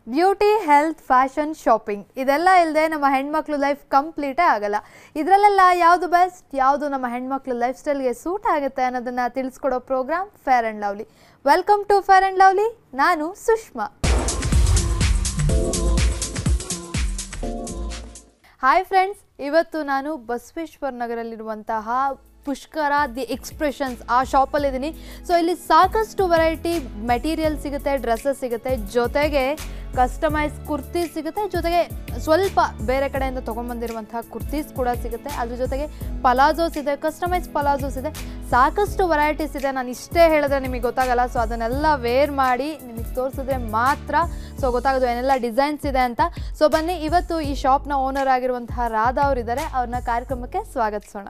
Beauty health fashion shopping ಇದೆಲ್ಲ ಇಲ್ಲದೆ ನಮ್ಮ ಹೆಣ್ಮಕ್ಳು ಲೈಫ್ ಕಂಪ್ಲೀಟೇ ಆಗಲ್ಲ ಇದರಲ್ಲೆಲ್ಲ ಯಾವುದು ಬೆಸ್ಟ್ ಯಾವುದು ನಮ್ಮ ಹೆಣ್ಮಕ್ಳು ಲೈಫ್ ಸ್ಟೈಲ್ಗೆ ಸೂಟ್ ಆಗುತ್ತೆ ಅನ್ನೋದನ್ನ ತಿಳಿಸ್ಕೊಡೋ programme Fair and Lovely welcome to Fair and Lovely ನಾನು ಸುಷ್ಮಾ ಹಾಯ್ ಫ್ರೆಂಡ್ಸ್ ಇವತ್ತು ನಾನು ಬಸವೇಶ್ವರ ನಗರಲ್ಲಿರುವಂತಹ ಪುಷ್ಕರ ದಿ ಎಕ್ಸ್ಪ್ರೆಷನ್ಸ್ ಆ ಶಾಪಲ್ಲಿದ್ದೀನಿ ಸೊ ಇಲ್ಲಿ ಸಾಕಷ್ಟು ವೆರೈಟಿ ಮೆಟೀರಿಯಲ್ ಸಿಗುತ್ತೆ ಡ್ರೆಸ್ಸಸ್ ಸಿಗುತ್ತೆ ಜೊತೆಗೆ ಕಸ್ಟಮೈಸ್ ಕುರ್ತೀಸ್ ಸಿಗುತ್ತೆ ಜೊತೆಗೆ ಸ್ವಲ್ಪ ಬೇರೆ ಕಡೆಯಿಂದ ತೊಗೊಂಡ್ಬಂದಿರುವಂತಹ ಕುರ್ತೀಸ್ ಕೂಡ ಸಿಗುತ್ತೆ ಅದ್ರ ಜೊತೆಗೆ ಪಲಾಜೋಸ್ ಇದೆ ಕಸ್ಟಮೈಸ್ ಪಲಾಜೋಸ್ ಇದೆ ಸಾಕಷ್ಟು ವೆರೈಟೀಸ್ ಇದೆ ನಾನು ಇಷ್ಟೇ ಹೇಳಿದ್ರೆ ನಿಮಗೆ ಗೊತ್ತಾಗಲ್ಲ ಸೊ ಅದನ್ನೆಲ್ಲ ವೇರ್ ಮಾಡಿ ನಿಮಗೆ ತೋರಿಸಿದ್ರೆ ಮಾತ್ರ ಸೊ ಗೊತ್ತಾಗೋದು ಏನೆಲ್ಲ ಡಿಸೈನ್ಸ್ ಇದೆ ಅಂತ ಸೊ ಬನ್ನಿ ಇವತ್ತು ಈ ಶಾಪ್ನ ಓನರ್ ಆಗಿರುವಂತಹ ರಾಧಾ ಅವರಿದ್ದಾರೆ ಅವ್ರನ್ನ ಕಾರ್ಯಕ್ರಮಕ್ಕೆ ಸ್ವಾಗತಿಸೋಣ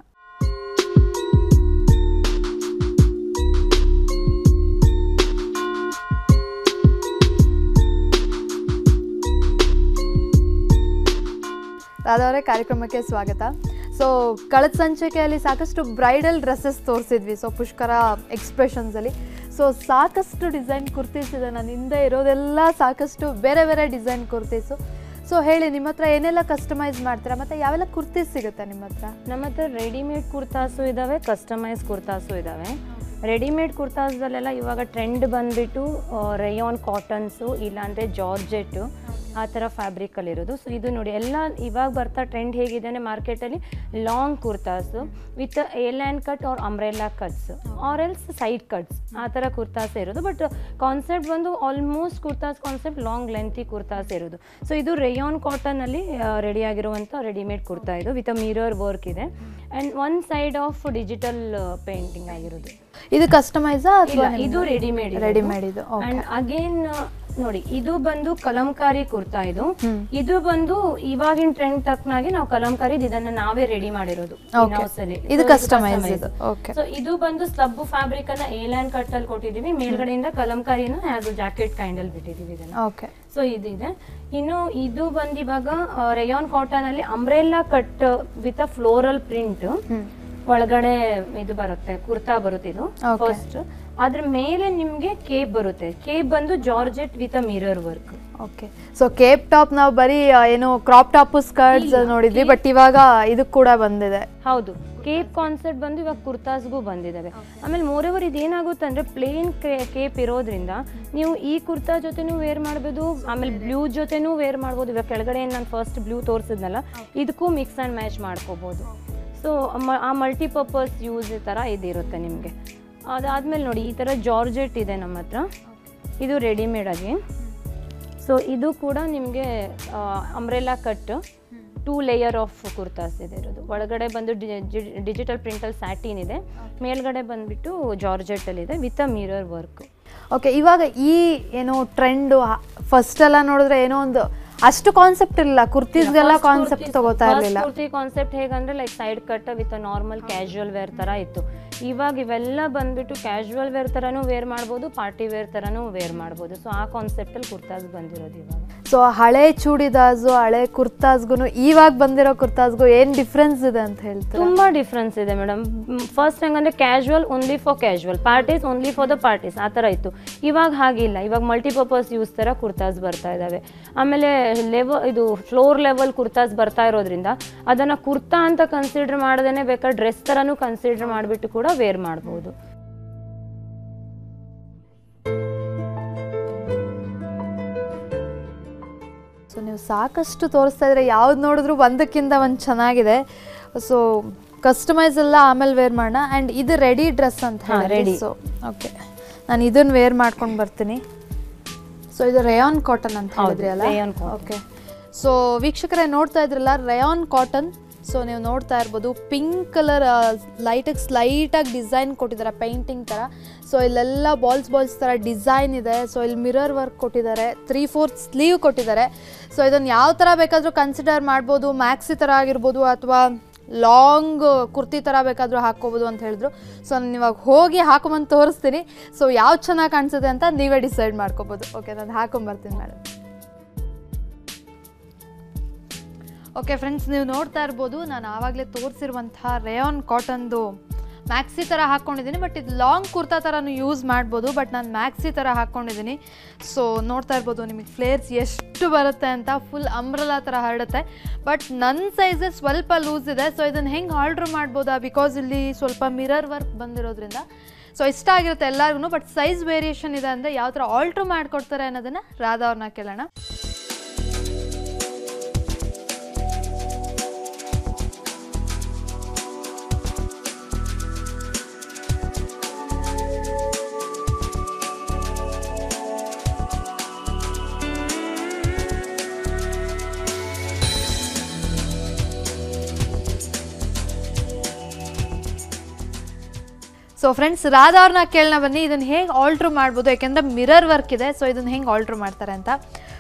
ರಾಧಾ ಅವರೇ ಕಾರ್ಯಕ್ರಮಕ್ಕೆ ಸ್ವಾಗತ ಸೊ ಕಳೆದ ಸಂಚಿಕೆಯಲ್ಲಿ ಸಾಕಷ್ಟು ಬ್ರೈಡಲ್ ಡ್ರೆಸ್ಸಸ್ ತೋರಿಸಿದ್ವಿ ಸೊ ಪುಷ್ಕರ ಎಕ್ಸ್ಪ್ರೆಷನ್ಸಲ್ಲಿ ಸೊ ಸಾಕಷ್ಟು ಡಿಸೈನ್ ಕುರ್ತೀಸ್ ಇದೆ ನನ್ನ ಹಿಂದೆ ಇರೋದೆಲ್ಲ ಸಾಕಷ್ಟು ಬೇರೆ ಬೇರೆ ಡಿಸೈನ್ ಕುರ್ತೀಸು ಸೊ ಹೇಳಿ ನಿಮ್ಮ ಹತ್ರ ಏನೆಲ್ಲ ಕಸ್ಟಮೈಸ್ ಮಾಡ್ತೀರಾ ಮತ್ತು ಯಾವೆಲ್ಲ ಕುರ್ತೀಸ್ ಸಿಗುತ್ತೆ ನಿಮ್ಮ ಹತ್ರ ನಮ್ಮ ಹತ್ರ ರೆಡಿಮೇಡ್ ಕುರ್ತಾಸು ಇದ್ದಾವೆ ಕಸ್ಟಮೈಸ್ ಕುರ್ತಾಸು ಇದ್ದಾವೆ ರೆಡಿಮೇಡ್ ಕುರ್ತಾಸ್ದಲ್ಲೆಲ್ಲ ಇವಾಗ ಟ್ರೆಂಡ್ ಬಂದ್ಬಿಟ್ಟು ರೇಯಾನ್ ಕಾಟನ್ಸು ಇಲ್ಲಾಂದರೆ ಜಾರ್ಜೆಟ್ಟು ಆ ಥರ ಫ್ಯಾಬ್ರಿಕಲ್ಲಿರೋದು ಸೊ ಇದು ನೋಡಿ ಎಲ್ಲ ಇವಾಗ ಬರ್ತಾ ಟ್ರೆಂಡ್ ಹೇಗಿದೆ ಅಂದರೆ ಮಾರ್ಕೆಟಲ್ಲಿ long kurtas with A-line cut or umbrella cuts or else side cuts ಆ ಥರ ಕುರ್ತಾಸ್ ಇರೋದು ಬಟ್ ಕಾನ್ಸೆಪ್ಟ್ ಬಂದು almost kurtas concept long lengthy kurtas ಇರೋದು ಸೊ ಇದು ರೇಯಾನ್ ಕಾಟನಲ್ಲಿ ರೆಡಿ ಆಗಿರುವಂಥ ರೆಡಿಮೇಡ್ ಕುರ್ತಾ ಇದು ವಿತ್ ಅ ಮಿರರ್ ವರ್ಕ್ ಇದೆ and one side of digital painting ಆಗಿರೋದು ಇದು ಕಸ್ಟಮೈಸಾ ಇಲ್ಲ ಅಥವಾ ಇದು ರೆಡಿಮೇಡ್ ರೆಡಿಮೇಡ್ ಇದು ಓಕೆ ಅಂಡ್ ಅಗೇನ್ ನೋಡಿ ಇದು ಬಂದು ಕಲಂಕಾರಿ ಕುರ್ತಾ ಇದು ಇದು ಬಂದು ಇವಾಗಿನ ಟ್ರೆಂಡ್ ತಕ್ಕನಾಗಿ ನಾವು ಕಲಂಕಾರಿ ಇದನ್ನ ನಾವೇ ರೆಡಿ ಮಾಡಿರೋದು Okay. ಇದು customize ಇದು. Okay. ಸೊ ಇದು ಬಂದು ಸ್ಲಬ್ ಫ್ಯಾಬ್ರಿಕ್ ಅನ್ನ ಏಲ್ಯಾಂಡ್ ಕಟ್ ಅಲ್ಲಿ ಕೊಟ್ಟಿದೀವಿ ಮೇಲ್ಗಡೆಯಿಂದ ಕಲಂಕಾರಿನ ಆಸ್ ಜಾಕೆಟ್ ಕೈಂಡ್ ಅಲ್ಲಿ ಬಿಟ್ಟಿದೀವಿ ಇದನ್ನ ಓಕೆ ಸೊ ಇದಿದೆ ಇನ್ನು ಇದು ಬಂದು ಇವಾಗ ರೇಯಾನ್ ಕಾಟನ್ ಅಲ್ಲಿ umbrella cut with a floral print ಒಳಗಡೆ ಇದು ಬರುತ್ತೆ ಕುರ್ತಾ ಬರುತ್ತೆ ಇದು Okay. ಫಸ್ಟ್ ಅದ್ರ ಮೇಲೆ ನಿಮ್ಗೆ ಕೇಪ್ ಬರುತ್ತೆ ಕೇಪ್ ಬಂದು georgette with a mirror work okay so cape top ನಾವು ಬರೀ ಆ, ಏನು ಕ್ರಾಪ್ ಟಾಪು ಸ್ಕರ್ಟ್ಸ್ ನೋಡಿದ್ವಿ ಬಟ್ ಇವಾಗ ಇದು ಕೂಡ ಬಂದಿದೆ ಹೌದು ಕೇಪ್ ಕಾನ್ಸೆಪ್ಟ್ ಬಂದು ಇವಾಗ ಕುರ್ತಾಸ್ಗೂ ಬಂದಿದ್ದಾವೆ ಆಮೇಲೆ ಮೋರೆವರ್ ಇದೇನಾಗುತ್ತೆ ಅಂದ್ರೆ ಪ್ಲೇನ್ ಕೇಪ್ ಇರೋದ್ರಿಂದ ನೀವು ಈ ಕುರ್ತಾ ಜೊತೆನೂ ವೇರ್ ಮಾಡ್ಬೋದು ಆಮೇಲೆ ಬ್ಲೂ ಜೊತೆನೂ ವೇರ್ ಮಾಡ್ಬೋದು ಇವಾಗ ಕೆಳಗಡೆ ನಾನು ಫಸ್ಟ್ ಬ್ಲೂ ತೋರಿಸಿದ್ನಲ್ಲ ಇದಕ್ಕೂ ಮಿಕ್ಸ್ ಆ್ಯಂಡ್ ಮ್ಯಾಚ್ ಮಾಡ್ಕೋಬೋದು ಸೊ ಆ ಮಲ್ಟಿಪರ್ಪಸ್ ಯೂಸ್ ಥರ ಇದಿರುತ್ತೆ ನಿಮಗೆ ಅದಾದ್ಮೇಲೆ ನೋಡಿ ಈ ಥರ ಜಾರ್ಜೆಟ್ ಇದೆ ನಮ್ಮ ಹತ್ರ ಇದು ರೆಡಿಮೇಡ್ ಆಗಿ ಸೊ ಇದು ಕೂಡ ನಿಮಗೆ umbrella cut two layer of kurtas ಇದೆ ಇರೋದು ಒಳಗಡೆ ಬಂದು ಡಿಜಿಟಲ್ ಪ್ರಿಂಟಲ್ಲಿ ಸ್ಯಾಟಿನ್ ಇದೆ ಮೇಲ್ಗಡೆ ಬಂದ್ಬಿಟ್ಟು ಜಾರ್ಜೆಟಲ್ಲಿ ಇದೆ with a mirror work okay ಇವಾಗ ಈ ಏನು ಟ್ರೆಂಡು ಫಸ್ಟ್ ಎಲ್ಲ ನೋಡಿದ್ರೆ ಏನೋ ಒಂದು ಅಷ್ಟು ಕಾನ್ಸೆಪ್ಟ್ ಇರಲಿಲ್ಲ ಕುರ್ತೀಸ್ಗೆಲ್ಲ ಕಾನ್ಸೆಪ್ಟ್ ತಗೋತಾ ಇರಲಿಲ್ಲ ಕುರ್ತಿ ಕಾನ್ಸೆಪ್ಟ್ ಹೇಗಂದ್ರೆ like side cut with normal casual wear ತರ ಇತ್ತು ಇವಾಗ ಇವೆಲ್ಲ ಬಂದ್ಬಿಟ್ಟು ಕ್ಯಾಶುವಲ್ ವೇರ್ ತರನೂ ವೇರ್ ಮಾಡ್ಬೋದು ಪಾರ್ಟಿ ವೇರ್ ತರನೂ ವೇರ್ ಮಾಡ್ಬೋದು ಸೊ ಆ ಕಾನ್ಸೆಪ್ಟ್ ಅಲ್ಲಿ ಕುರ್ತಾಸ್ ಬಂದಿರೋದು ಇವಾಗ ಸೊ ಹಳೆ ಚೂಡಿದಾಸು ಹಳೆ ಕುರ್ತಾಸ್ಗೂ ಇವಾಗ ಬಂದಿರೋ ಕುರ್ತಾಸ್ಗೂ ಏನು ಡಿಫ್ರೆನ್ಸ್ ಇದೆ ಅಂತ ಹೇಳ್ತಾರೆ ತುಂಬಾ ಡಿಫ್ರೆನ್ಸ್ ಇದೆ ಮೇಡಮ್ ಫಸ್ಟ್ ಹೆಂಗಂದ್ರೆ casual only for casual parties only for the parties ಆ ಥರ ಇತ್ತು ಇವಾಗ ಹಾಗಿಲ್ಲ ಇವಾಗ ಮಲ್ಟಿಪರ್ಪಸ್ ಯೂಸ್ ಥರ ಕುರ್ತಾಸ್ ಬರ್ತಾ ಇದ್ದಾವೆ ಆಮೇಲೆ ಲೆವ ಇದು ಫ್ಲೋರ್ ಲೆವೆಲ್ ಕುರ್ತಾಸ್ ಬರ್ತಾ ಇರೋದ್ರಿಂದ ಅದನ್ನು ಕುರ್ತಾ ಅಂತ ಕನ್ಸಿಡರ್ ಮಾಡದೇನೆ ಬೇಕಾದ್ರೆ ಡ್ರೆಸ್ ಥರನೂ ಕನ್ಸಿಡರ್ ಮಾಡಿಬಿಟ್ಟು ಕೂಡ ವೇರ್ ಮಾಡ್ಬೋದು ಸೊ ನೀವು ಸಾಕಷ್ಟು ತೋರಿಸ್ತಾ ಇದ್ರೆ ಯಾವ್ದು ನೋಡಿದ್ರು ಒಂದಕ್ಕಿಂತ ಒಂದು ಚೆನ್ನಾಗಿದೆ ಸೊ ಕಸ್ಟಮೈಸ್ ಎಲ್ಲ ಆಮೇಲೆ ವೇರ್ ಮಾಡೋಣ ಆ್ಯಂಡ್ ಇದು ರೆಡಿ ಡ್ರೆಸ್ ಅಂತ ಹಾ, ಹೇಳಿ ready. ಸೊ ಓಕೆ ನಾನು ಇದನ್ನ ವೇರ್ ಮಾಡ್ಕೊಂಡು ಬರ್ತೀನಿ ಸೊ ಇದು ರೇಯಾನ್ ಕಾಟನ್ ಅಂತ ಹೌದು, ಹೇಳಿದ್ರಿ ಅಲ್ಲ rayon cotton. ಓಕೆ ಸೊ ವೀಕ್ಷಕರೇ ನೋಡ್ತಾ ಇದ್ರಲ್ಲ ರೇಯಾನ್ ಕಾಟನ್ ಸೊ ನೀವು ನೋಡ್ತಾ ಇರ್ಬೋದು ಪಿಂಕ್ ಕಲರ್ ಲೈಟಾಗಿ ಸ್ಲೈಟಾಗಿ ಡಿಸೈನ್ ಕೊಟ್ಟಿದ್ದಾರೆ ಪೇಂಟಿಂಗ್ ಥರ ಸೊ ಇಲ್ಲೆಲ್ಲ ಬಾಲ್ಸ್ ಬಾಲ್ಸ್ ಥರ ಡಿಸೈನ್ ಇದೆ ಸೊ ಇಲ್ಲಿ ಮಿರರ್ ವರ್ಕ್ ಕೊಟ್ಟಿದ್ದಾರೆ ತ್ರೀ ಫೋರ್ತ್ ಸ್ಲೀವ್ ಕೊಟ್ಟಿದ್ದಾರೆ ಸೊ ಇದನ್ನು ಯಾವ ಥರ ಬೇಕಾದರೂ ಕನ್ಸಿಡರ್ ಮಾಡ್ಬೋದು ಮ್ಯಾಕ್ಸಿ ಥರ ಆಗಿರ್ಬೋದು ಅಥವಾ ಲಾಂಗ್ ಕುರ್ತಿ ಥರ ಬೇಕಾದರೂ ಹಾಕ್ಕೋಬೋದು ಅಂತ ಹೇಳಿದ್ರು ಸೊ ನಾನು ಇವಾಗ ಹೋಗಿ ಹಾಕೊಂಬಂದು ತೋರಿಸ್ತೀನಿ ಸೊ ಯಾವ್ದು ಚೆನ್ನಾಗಿ ಕಾಣಿಸುತ್ತೆ ಅಂತ ನೀವೇ ಡಿಸೈಡ್ ಮಾಡ್ಕೋಬೋದು ಓಕೆ ನಾನು ಹಾಕೊಂಬರ್ತೀನಿ ಮೇಡಮ್ ಓಕೆ ಫ್ರೆಂಡ್ಸ್ ನೀವು ನೋಡ್ತಾ ಇರ್ಬೋದು ನಾನು ಆವಾಗಲೇ ತೋರಿಸಿರುವಂತಹ ರೇಯಾನ್ ಕಾಟನ್ದು ಮ್ಯಾಕ್ಸಿ ಥರ ಹಾಕ್ಕೊಂಡಿದ್ದೀನಿ ಬಟ್ ಇದು ಲಾಂಗ್ ಕುರ್ತಾ ಥರನೂ ಯೂಸ್ ಮಾಡ್ಬೋದು ಬಟ್ ನಾನು ಮ್ಯಾಕ್ಸಿ ಥರ ಹಾಕ್ಕೊಂಡಿದ್ದೀನಿ ಸೊ ನೋಡ್ತಾ ಇರ್ಬೋದು ನಿಮಗೆ ಫ್ಲೇರ್ಸ್ ಎಷ್ಟು ಬರುತ್ತೆ ಅಂತ ಫುಲ್ ಅಂಬ್ರಲಾ ಥರ ಹರಡುತ್ತೆ ಬಟ್ ನನ್ನ ಸೈಜಸ್ ಸ್ವಲ್ಪ ಲೂಸ್ ಇದೆ ಸೊ ಇದನ್ನು ಹೆಂಗೆ ಆರ್ಡ್ರ್ ಮಾಡ್ಬೋದಾ ಬಿಕಾಸ್ ಇಲ್ಲಿ ಸ್ವಲ್ಪ ಮಿರರ್ ವರ್ಕ್ ಬಂದಿರೋದ್ರಿಂದ ಸೊ ಇಷ್ಟ ಆಗಿರುತ್ತೆ ಎಲ್ಲರಿಗೂ ಬಟ್ ಸೈಜ್ ವೇರಿಯೇಷನ್ ಇದೆ ಅಂದರೆ ಯಾವ ಥರ ಆಲ್ಟ್ರ್ ಮಾಡಿಕೊಡ್ತಾರೆ ಅನ್ನೋದನ್ನು ರಾಧಾ ಅವ್ರನ್ನ ಕೇಳೋಣ ಸೊ ಫ್ರೆಂಡ್ಸ್ ರಾಧಾ ಅವ್ರನ್ನ ಕೇಳೋಣ ಬನ್ನಿ ಇದನ್ನು ಹೇಗೆ ಆಲ್ಟ್ರ್ ಮಾಡ್ಬೋದು ಯಾಕೆಂದರೆ ಮಿರರ್ ವರ್ಕ್ ಇದೆ ಸೊ ಇದನ್ನು ಹೆಂಗೆ ಆಲ್ಟ್ರ್ ಮಾಡ್ತಾರೆ ಅಂತ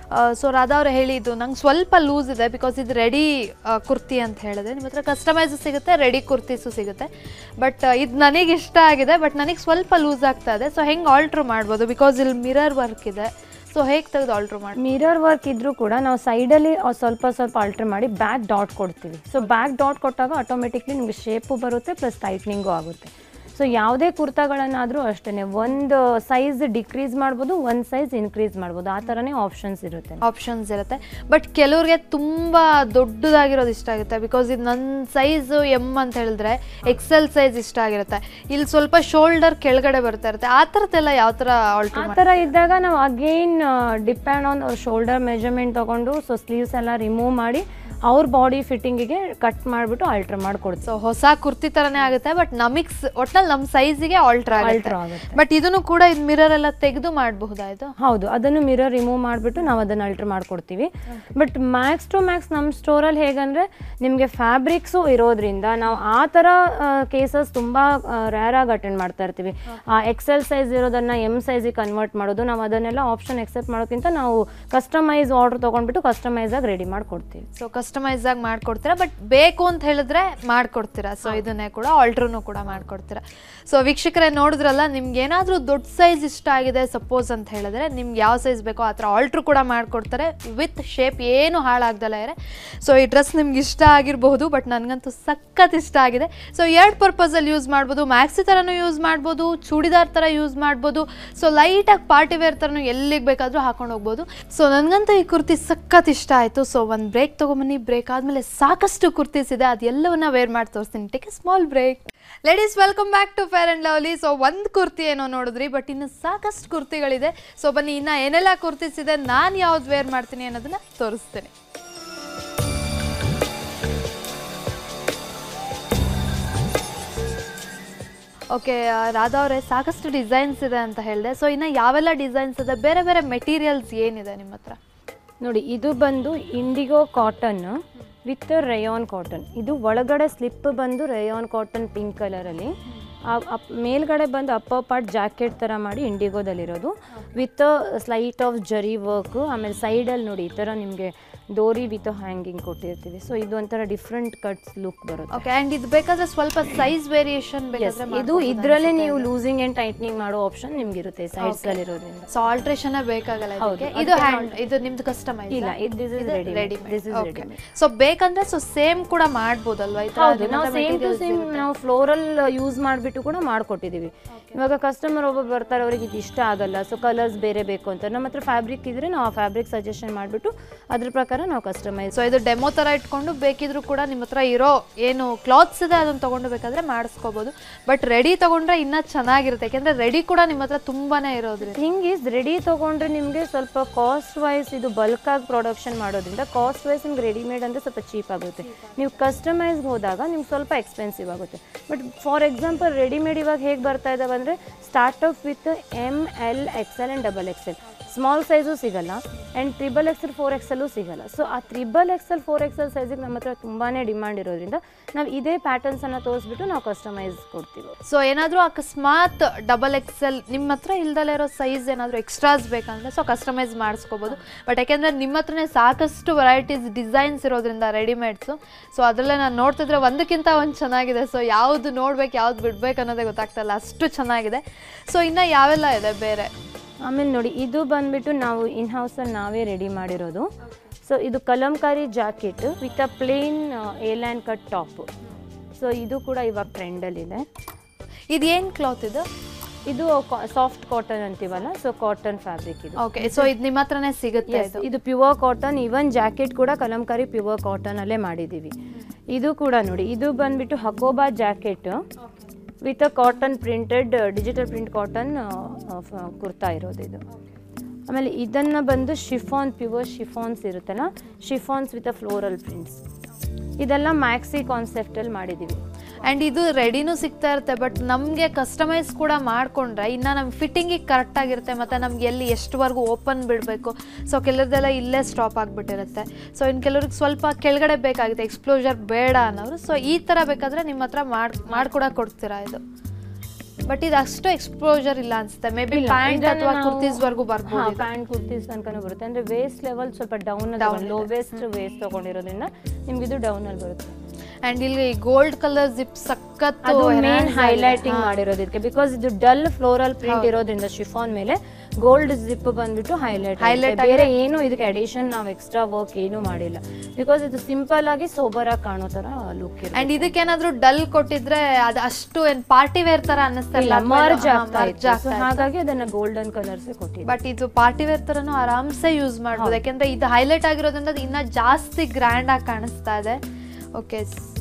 ಸೊ ರಾಧಾ ಅವ್ರು ಹೇಳಿದ್ದು ನಂಗೆ ಸ್ವಲ್ಪ ಲೂಸ್ ಇದೆ ಬಿಕಾಸ್ ಇದು ರೆಡಿ ಕುರ್ತಿ ಅಂತ ಹೇಳಿದೆ ನಿಮ್ಮ ಹತ್ರ ಕಸ್ಟಮೈಸು ಸಿಗುತ್ತೆ ರೆಡಿ ಕುರ್ತೀಸು ಸಿಗುತ್ತೆ ಬಟ್ ಇದು ನನಗೆ ಇಷ್ಟ ಆಗಿದೆ ಬಟ್ ನನಗೆ ಸ್ವಲ್ಪ ಲೂಸ್ ಆಗ್ತಾ ಇದೆ ಸೊ ಹೆಂಗೆ ಆಲ್ಟ್ರ್ ಮಾಡ್ಬೋದು ಬಿಕಾಸ್ ಇಲ್ಲಿ ಮಿರರ್ ವರ್ಕ್ ಇದೆ ಸೊ ಹೇಗೆ ತೆಗೆದು ಆಲ್ಟ್ರ್ ಮಾಡಿ ಮಿರರ್ ವರ್ಕ್ ಇದ್ರೂ ಕೂಡ ನಾವು ಸೈಡಲ್ಲಿ ಸ್ವಲ್ಪ ಸ್ವಲ್ಪ ಆಲ್ಟ್ರ್ ಮಾಡಿ ಬ್ಯಾಕ್ ಡಾಟ್ ಕೊಡ್ತೀವಿ ಸೊ ಬ್ಯಾಕ್ ಡಾಟ್ ಕೊಟ್ಟಾಗ ಆಟೋಮೆಟಿಕ್ಲಿ ನಿಮಗೆ ಶೇಪು ಬರುತ್ತೆ ಪ್ಲಸ್ ಟೈಟ್ನಿಂಗು ಆಗುತ್ತೆ ಸೊ ಯಾವುದೇ ಕುರ್ತಾಗಳನ್ನಾದರೂ ಅಷ್ಟೇ ಒಂದು ಸೈಜ್ ಡಿಕ್ರೀಸ್ ಮಾಡ್ಬೋದು ಒಂದು ಸೈಜ್ ಇನ್ಕ್ರೀಸ್ ಮಾಡ್ಬೋದು ಆ ಥರನೇ ಆಪ್ಷನ್ಸ್ ಇರುತ್ತೆ ಆಪ್ಷನ್ಸ್ ಇರುತ್ತೆ ಬಟ್ ಕೆಲವ್ರಿಗೆ ತುಂಬ ದೊಡ್ಡದಾಗಿರೋದು ಇಷ್ಟ ಆಗುತ್ತೆ ಬಿಕಾಸ್ ಇದು ನನ್ನ ಸೈಜು ಎಮ್ ಅಂತ ಹೇಳಿದ್ರೆ ಎಕ್ಸೆಲ್ ಸೈಜ್ ಇಷ್ಟ ಆಗಿರುತ್ತೆ ಇಲ್ಲಿ ಸ್ವಲ್ಪ ಶೋಲ್ಡರ್ ಕೆಳಗಡೆ ಬರ್ತಾ ಇರುತ್ತೆ ಆ ಥರದ್ದೆಲ್ಲ ಯಾವ ಥರ ಆಲ್ಟ್ರ್ ಆ ಥರ ಇದ್ದಾಗ ನಾವು ಅಗೇನ್ ಡಿಪೆಂಡ್ ಆನ್ ಅವ್ರ ಶೋಲ್ಡರ್ ಮೆಜರ್ಮೆಂಟ್ ತೊಗೊಂಡು ಸೊ ಸ್ಲೀವ್ಸ್ ಎಲ್ಲ ರಿಮೂವ್ ಮಾಡಿ ಅವ್ರ ಬಾಡಿ ಫಿಟ್ಟಿಂಗಿಗೆ ಕಟ್ ಮಾಡಿಬಿಟ್ಟು ಆಲ್ಟ್ರ್ ಮಾಡಿಕೊಡ್ತೀವಿ ಸೊ ಹೊಸ ಕುರ್ತಿ ಥರನೇ ಆಗುತ್ತೆ ಬಟ್ ನಮಿಗ್ ಒಟ್ನಲ್ಲಿ ನಮ್ಮ ಸೈಜಿಗೆ ಆಲ್ಟ್ರ್ ಆಗುತ್ತೆ ಆಲ್ಟ್ರ್ ಆಗುತ್ತೆ ಬಟ್ ಇದನ್ನು ಕೂಡ ಇದು ಮಿರರ್ ಎಲ್ಲ ತೆಗೆದು ಮಾಡಬಹುದಾಯ್ತು ಹೌದು ಅದನ್ನು ಮಿರರ್ ರಿಮೂವ್ ಮಾಡಿಬಿಟ್ಟು ನಾವು ಅದನ್ನು ಅಲ್ಟ್ರ್ ಮಾಡ್ಕೊಡ್ತೀವಿ ಬಟ್ ಮ್ಯಾಕ್ಸ್ ಟು ಮ್ಯಾಕ್ಸ್ ನಮ್ಮ ಸ್ಟೋರಲ್ಲಿ ಹೇಗಂದರೆ ನಿಮಗೆ ಫ್ಯಾಬ್ರಿಕ್ಸು ಇರೋದ್ರಿಂದ ನಾವು ಆ ಥರ ಕೇಸಸ್ ತುಂಬ ರೇರಾಗಿ ಅಟೆಂಡ್ ಮಾಡ್ತಾ ಇರ್ತೀವಿ ಆ ಎಕ್ಸೆಲ್ ಸೈಜ್ ಇರೋದನ್ನು ಎಮ್ ಸೈಜಿಗೆ ಕನ್ವರ್ಟ್ ಮಾಡೋದು ನಾವು ಅದನ್ನೆಲ್ಲ ಆಪ್ಷನ್ ಎಕ್ಸೆಪ್ಟ್ ಮಾಡೋಕ್ಕಿಂತ ನಾವು ಕಸ್ಟಮೈಸ್ ಆರ್ಡರ್ ತೊಗೊಂಡ್ಬಿಟ್ಟು ಕಸ್ಟಮೈಸಾಗಿ ರೆಡಿ ಮಾಡಿಕೊಡ್ತೀವಿ ಸೊ ಕಸ್ಟಮೈಸ್ ಆಗಿ ಮಾಡ್ಕೊಡ್ತೀರಾ ಬಟ್ ಬೇಕು ಅಂತ ಹೇಳಿದ್ರೆ ಮಾಡ್ಕೊಡ್ತೀರಾ ಸೊ ಇದನ್ನೇ ಕೂಡ ಆಲ್ಟ್ರೂ ಕೂಡ ಮಾಡ್ಕೊಡ್ತೀರಾ ಸೊ ವೀಕ್ಷಕರೇ ನೋಡಿದ್ರಲ್ಲ ನಿಮ್ಗೆ ಏನಾದರೂ ದೊಡ್ಡ ಸೈಜ್ ಇಷ್ಟ ಆಗಿದೆ ಸಪೋಸ್ ಅಂತ ಹೇಳಿದ್ರೆ ನಿಮ್ಗೆ ಯಾವ ಸೈಜ್ ಬೇಕೋ ಆ ಥರ ಆಲ್ಟ್ರು ಕೂಡ ಮಾಡ್ಕೊಡ್ತಾರೆ ವಿತ್ ಶೇಪ್ ಏನು ಹಾಳಾಗ್ದಲ್ಲ ಇರೆ ಸೊ ಈ ಡ್ರೆಸ್ ನಿಮ್ಗೆ ಇಷ್ಟ ಆಗಿರಬಹುದು ಬಟ್ ನನಗಂತೂ ಸಖತ್ ಇಷ್ಟ ಆಗಿದೆ ಸೊ ಎರಡು ಪರ್ಪಸಲ್ಲಿ ಯೂಸ್ ಮಾಡ್ಬೋದು ಮ್ಯಾಕ್ಸಿ ಥರನೂ ಯೂಸ್ ಮಾಡ್ಬೋದು ಚೂಡಿದಾರ್ ಥರ ಯೂಸ್ ಮಾಡ್ಬೋದು ಸೊ ಲೈಟಾಗಿ ಪಾರ್ಟಿ ವೇರ್ ಥರನೂ ಎಲ್ಲಿಗೆ ಬೇಕಾದರೂ ಹಾಕೊಂಡು ಹೋಗ್ಬೋದು ಸೊ ನನಗಂತೂ ಈ ಕುರ್ತಿ ಸಖತ್ ಇಷ್ಟ ಆಯಿತು ಸೊ ಒಂದು ಬ್ರೇಕ್ ತೊಗೊಂಬನ್ನಿ ಬ್ರೇಕ್ ಆದಮೇಲೆ ಸಾಕಷ್ಟು ಕುರ್ತೀಸ್ ಇದೆ ಅದೆಲ್ಲವನ್ನ ವೇರ್ ಮಾಡಿ ತೋರಿಸ್ತೀನಿ take a small break ladies welcome back to Fair and Lovely so ಒಂದು ಕುರ್ತಿ ಏನೋ ನೋಡಿದ್ರಿ ಬಟ್ ಇನ್ನು ಸಾಕಷ್ಟು ಕುರ್ತಿಗಳಿದೆ ಸೊ ಬನ್ನಿ ಇನ್ನು ಏನೆಲ್ಲ ಕುರ್ತೀಸ್ ಇದೆ ನಾನು ಯಾವ್ದು ವೇರ್ ಮಾಡ್ತೀನಿ ಅನ್ನೋದನ್ನ ತೋರಿಸ್ತೀನಿ ಓಕೆ ರಾಧಾ ಅವರೇ ಸಾಕಷ್ಟು ಡಿಸೈನ್ಸ್ ಇದೆ ಅಂತ ಹೇಳಿದೆ ಸೊ ಇನ್ನು ಯಾವೆಲ್ಲ ಡಿಸೈನ್ಸ್ ಇದೆ ಬೇರೆ ಬೇರೆ ಮೆಟೀರಿಯಲ್ಸ್ ಏನಿದೆ ನಿಮ್ಮ ಹತ್ರ ನೋಡಿ ಇದು ಬಂದು indigo cotton with rayon cotton ಇದು ಒಳಗಡೆ ಸ್ಲಿಪ್ ಬಂದು ರೇಯಾನ್ ಕಾಟನ್ ಪಿಂಕ್ ಕಲರಲ್ಲಿ ಮೇಲ್ಗಡೆ ಬಂದು ಅಪ್ಪರ್ ಪಾರ್ಟ್ ಜಾಕೆಟ್ ಥರ ಮಾಡಿ ಇಂಡಿಗೋದಲ್ಲಿರೋದು with slight of zari work ಆಮೇಲೆ ಸೈಡಲ್ಲಿ ನೋಡಿ ಈ ಥರ ನಿಮಗೆ ಡೋರಿ ವಿತ್ ಹ್ಯಾಂಗಿಂಗ್ ಕೊಟ್ಟಿರ್ತೀವಿ ಸೊ ಇದು ಒಂಥರ ಡಿಫ್ರೆಂಟ್ ಕಟ್ಸ್ ಲುಕ್ ಬರುತ್ತೆ ಓಕೆ ಆ್ಯಂಡ್ ಇದು ಬೇಕಾದ್ರೆ ಸ್ವಲ್ಪ ಸೈಜ್ ವೇರಿಯೇಷನ್ Yes, ಬೇಕಾದ್ರೆ ಇದು ಇದರಲ್ಲೇ ನೀವು ಲೂಸಿಂಗ್ ಆ್ಯಂಡ್ ಟೈಟ್ನಿಂಗ್ ಮಾಡೋ ಆಪ್ಷನ್ ನಿಮ್ಗೆ ಇರುತ್ತೆ ಸೈಡ್ಸಲ್ಲಿರೋದ್ರಿಂದ ಸೊ ಆಲ್ಟ್ರೇಷನ್ ಬೇಕಾಗಲ್ಲ ಹೌದು, ಇದಕ್ಕೆ. ಇದು ಅದಕ್ಕೆ ಹ್ಯಾಂಡ್ ಇದು ನಿಮ್ದು ಕಸ್ಟಮೈಸ್ ಇಲ್ಲ, ಇದು- this is ready-made. This is ready-made. So ಬೇಕಂದ್ರೆ ಸೊ ಸೇಮ್ ಕೂಡ ಮಾಡ್ಬೋದಲ್ವಾ ಈ ತರ ಹೌದು ನಾವು ಸೇಮ್ ಟು ಸೇಮ್ ನಾವು ಫ್ಲೋರಲ್ ಯೂಸ್ ಮಾಡಿಬಿಟ್ಟು ಕೂಡ ಮಾಡ್ಕೊಟ್ಟಿದ್ದೀವಿ ಇವಾಗ ಕಸ್ಟಮರ್ ಒಬ್ಬರು ಬರ್ತಾರೆ ಅವ್ರಿಗೆ ಇದು ಇಷ್ಟ ಆಗಲ್ಲ ಸೊ ಕಲರ್ಸ್ ಬೇರೆ ಬೇಕು ಅಂತ ನಮ್ಮ ಹತ್ರ ಫ್ಯಾಬ್ರಿಕ್ ಇದ್ರೆ ನಾವು ಆ ಫ್ಯಾಬ್ರಿಕ್ ಸಜೆಷನ್ ಮಾಡಿಬಿಟ್ಟು ಅದ್ರ ಪ್ರಕಾರ ನಾವು ಕಸ್ಟಮೈಸ್ ಸೊ ಇದು ಡೆಮೋ ತರ ಇಟ್ಕೊಂಡು ಬೇಕಿದ್ರು ಕೂಡ ನಿಮ್ಮ ಹತ್ರ ಇರೋ ಏನು ಕ್ಲಾತ್ಸ್ ಇದೆ ಅದನ್ನ ತಗೊಂಡು ಬೇಕಾದ್ರೆ ಮಾಡಿಸ್ಕೋಬಹುದು ಬಟ್ ರೆಡಿ ತಗೊಂಡ್ರೆ ಇನ್ನೂ ಚೆನ್ನಾಗಿರುತ್ತೆ ಯಾಕೆಂದ್ರೆ ರೆಡಿ ಕೂಡ ನಿಮ್ಮ ಹತ್ರ ತುಂಬಾನೇ ಇರೋದ್ರಿಂದ ಥಿಂಗ್ ಈಸ್ ರೆಡಿ ತೊಗೊಂಡ್ರೆ ನಿಮಗೆ ಸ್ವಲ್ಪ ಕಾಸ್ಟ್ ವೈಸ್ ಇದು ಬಲ್ಕ್ ಆಗಿ ಪ್ರೊಡಕ್ಷನ್ ಮಾಡೋದ್ರಿಂದ ಕಾಸ್ಟ್ ವೈಸ್ ನಿಮ್ಗೆ ರೆಡಿಮೇಡ್ ಅಂದರೆ ಸ್ವಲ್ಪ ಚೀಪ್ ಆಗುತ್ತೆ ನೀವು ಕಸ್ಟಮೈಸ್ಗೆ ಹೋದಾಗ ನಿಮ್ಗೆ ಸ್ವಲ್ಪ ಎಕ್ಸ್ಪೆನ್ಸಿವ್ ಆಗುತ್ತೆ ಬಟ್ ಫಾರ್ ಎಕ್ಸಾಂಪಲ್ ರೆಡಿಮೇಡ್ ಇವಾಗ ಹೇಗೆ ಬರ್ತಾ ಇದಾವೆ ಅಂದರೆ start up with M L XL and double XL small size ಸಿಗಲ್ಲ ಆ್ಯಂಡ್ ತ್ರಿಬಲ್ ಎಕ್ಸೆಲ್ ಫೋರ್ ಎಕ್ಸೆಲ್ಲೂ ಸಿಗಲ್ಲ ಸೊ ಆ ತ್ರಿಬಲ್ ಎಕ್ಸೆಲ್ ಫೋರ್ ಎಕ್ಸೆಲ್ ಸೈಜಿಗೆ ನಮ್ಮ ಹತ್ರ ತುಂಬಾ ಡಿಮಾಂಡ್ ಇರೋದ್ರಿಂದ ನಾವು ಇದೇ ಪ್ಯಾಟರ್ನ್ಸನ್ನು ತೋರಿಸ್ಬಿಟ್ಟು ನಾವು ಕಸ್ಟಮೈಸ್ ಕೊಡ್ತೀವಿ ಸೊ ಏನಾದರೂ ಅಕಸ್ಮಾತ್ ಡಬಲ್ ಎಕ್ಸೆಲ್ ನಿಮ್ಮ ಹತ್ರ ಇಲ್ದಲೇ ಇರೋ ಸೈಜ್ ಏನಾದರೂ ಎಕ್ಸ್ಟ್ರಾಸ್ ಬೇಕಂದ್ರೆ ಸೊ ಕಸ್ಟಮೈಸ್ ಮಾಡಿಸ್ಕೋಬೋದು ಬಟ್ ಯಾಕೆಂದರೆ ನಿಮ್ಮ ಹತ್ರನೇ ಸಾಕಷ್ಟು ವೆರೈಟೀಸ್ ಡಿಸೈನ್ಸ್ ಇರೋದ್ರಿಂದ ರೆಡಿಮೇಡ್ಸು ಸೊ ಅದರಲ್ಲೇ ನಾನು ನೋಡ್ತಿದ್ರೆ ಒಂದಕ್ಕಿಂತ ಒಂದು ಚೆನ್ನಾಗಿದೆ ಸೊ ಯಾವುದು ನೋಡ್ಬೇಕು ಯಾವ್ದು ಬಿಡ್ಬೇಕು ಅನ್ನೋದೇ ಗೊತ್ತಾಗ್ತಲ್ಲ ಅಷ್ಟು ಚೆನ್ನಾಗಿದೆ ಸೊ ಇನ್ನು ಯಾವೆಲ್ಲ ಇದೆ ಬೇರೆ ಆಮೇಲೆ ನೋಡಿ ಇದು ಬಂದ್ಬಿಟ್ಟು ನಾವು ಇನ್ ಹೌಸಲ್ಲಿ ನಾವೇ ರೆಡಿ ಮಾಡಿರೋದು ಸೊ ಇದು Kalamkari jacket with a plain A-line cut top so ಇದು ಕೂಡ ಇವಾಗ ಟ್ರೆಂಡಲ್ಲಿದೆ ಇದು ಏನು ಕ್ಲಾತ್ ಇದು ಇದು ಸಾಫ್ಟ್ ಕಾಟನ್ ಅಂತೀವಲ್ಲ ಸೊ ಕಾಟನ್ ಫ್ಯಾಬ್ರಿಕ್ ಇದು ಓಕೆ ಸೊ ಇದು ನಿಮ್ಮ ಹತ್ರನೇ ಸಿಗುತ್ತೆ Yes, ಇದು ಇದು ಪ್ಯೂರ್ ಕಾಟನ್ ಇವನ್ ಜಾಕೆಟ್ ಕೂಡ ಕಲಂಕಾರಿ ಪ್ಯೂರ್ ಕಾಟನ್ ಅಲ್ಲೇ ಮಾಡಿದ್ದೀವಿ ಇದು ಕೂಡ ನೋಡಿ ಇದು ಬಂದ್ಬಿಟ್ಟು Hakoba jacket with a cotton printed digital print cotton kurta ಇರೋದು ಇದು ಆಮೇಲೆ ಇದನ್ನು ಬಂದು ಶಿಫಾನ್ ಪ್ಯೂರ್ ಶಿಫಾನ್ಸ್ ಇರುತ್ತಲ್ಲ chiffons with a floral prints ಇದೆಲ್ಲ ಮ್ಯಾಕ್ಸಿ ಕಾನ್ಸೆಪ್ಟಲ್ಲಿ ಮಾಡಿದ್ದೀವಿ ಆ್ಯಂಡ್ ಇದು ರೆಡಿನೂ ಸಿಗ್ತಾ ಇರುತ್ತೆ ಬಟ್ ನಮಗೆ ಕಸ್ಟಮೈಸ್ ಕೂಡ ಮಾಡಿಕೊಂಡ್ರೆ ಇನ್ನು ನಮ್ಮ ಫಿಟ್ಟಿಂಗಿಗೆ ಕರೆಕ್ಟಾಗಿರುತ್ತೆ ಮತ್ತು ನಮ್ಗೆ ಎಲ್ಲಿ ಎಷ್ಟುವರೆಗೂ ಓಪನ್ ಬಿಡಬೇಕು ಸೊ ಕೆಲವ್ರದ್ದೆಲ್ಲ ಇಲ್ಲೇ ಸ್ಟಾಪ್ ಆಗಿಬಿಟ್ಟಿರುತ್ತೆ ಸೊ ಇನ್ನು ಕೆಲವ್ರಿಗೆ ಸ್ವಲ್ಪ ಕೆಳಗಡೆ ಬೇಕಾಗುತ್ತೆ ಎಕ್ಸ್ಪ್ಲೋಜರ್ ಬೇಡ ಅನ್ನೋರು ಸೊ ಈ ಥರ ಬೇಕಾದರೆ ನಿಮ್ಮ ಹತ್ರ ಮಾಡಿ ಮಾಡ್ಕೊಡ ಕೊಡ್ತೀರಾ ಇದು ಬಟ್ ಇದು ಅಷ್ಟು ಎಕ್ಸ್ಪ್ಲೋಜರ್ ಇಲ್ಲ ಅನ್ಸುತ್ತೆ ಮೇ ಬಿ ಇಲ್ಲ, ಪ್ಯಾಂಟ್ ಇದನ್ನ ಅಥವಾ ನಾವು- ಕುರ್ತೀಸ್ವರೆಗೂ ಬರ್ಬೋದು ಇದು. ಪ್ಯಾಂಟ್ ಕುರ್ತೀಸ್ ತನಕನೂ ಬರುತ್ತೆ ಅಂದ್ರೆ ವೇಸ್ಟ್ ಲೆವೆಲ್ ಸ್ವಲ್ಪ ಡೌನ್ Down ಲೋ ಇದೆ. ವೇಸ್ಟ್ ವೇಸ್ಟ್ ತಗೊಂಡಿರೋದ್ರಿಂದ ನಿಮ್ಗೆ ಇದು ಡೌನ್ ಅಲ್ಲಿ ಬರುತ್ತೆ ಆ್ಯಂಡ್ ಇಲ್ಲಿ ಗೋಲ್ಡ್ ಕಲರ್ ಜಿಪ್ ಸಖತ್ತು ಅದು ಮೇನ್ enhance ಆಗಿದೆ. ಹೈಲೈಟಿಂಗ್ ಹಾ. ಮಾಡಿರೋದಕ್ಕೆ ಬಿಕಾಸ್ ಇದು ಡಲ್ ಫ್ಲೋರಲ್ ಪ್ರಿಂಟ್ ಇರೋದ್ರಿಂದ ಶಿಫಾನ್ ಮೇಲೆ ಗೋಲ್ಡ್ ಜಿಪ್ ಬಂದ್ಬಿಟ್ಟು ಹೈಲೈಟ್ Highlight ಬೇರೆ ಏನು ಇದಕ್ಕೆ ಅಡಿಷನ್ ನಾವು ಎಕ್ಸ್ಟ್ರಾ ವರ್ಕ್ ಏನು ಮಾಡಿಲ್ಲ ಬಿಕಾಸ್ ಇದು ಸಿಂಪಲ್ ಆಗಿ ಸೋಬರ್ ಆಗಿ ಕಾಣೋ ತರ ಲುಕ್ ಇದೆ ಅಂಡ್ ಇದಕ್ಕೇನಾದ್ರೂ ಡಲ್ ಕೊಟ್ಟಿದ್ರೆ ಅದು ಅಷ್ಟು ಏನ್ ಪಾರ್ಟಿ ವೇರ್ ತರ ಅನ್ನಿಸ್ತಾ ಇಲ್ಲ ಮರ್ಜ್ ಆಗ್ತಾ ಇತ್ತು So ಹಾಗಾಗಿ ಅದನ್ನ ಗೋಲ್ಡನ್ ಕಲರ್ಸ್ ಕೊಟ್ಟಿದ್ದೆ ಬಟ್ ಇದು ಪಾರ್ಟಿ ವೇರ್ ತರನು ಆರಾಮ್ಸೆ ಯೂಸ್ ಮಾಡ್ಬೋದು ಯಾಕೆಂದ್ರೆ ಇದು ಹೈಲೈಟ್ ಆಗಿರೋದ್ರಿಂದ ಅದು ಇನ್ನ ಜಾಸ್ತಿ ಗ್ರ್ಯಾಂಡ್ ಆಗಿ ಕಾಣಿಸ್ತಾ ಇದೆ ಓಕೆ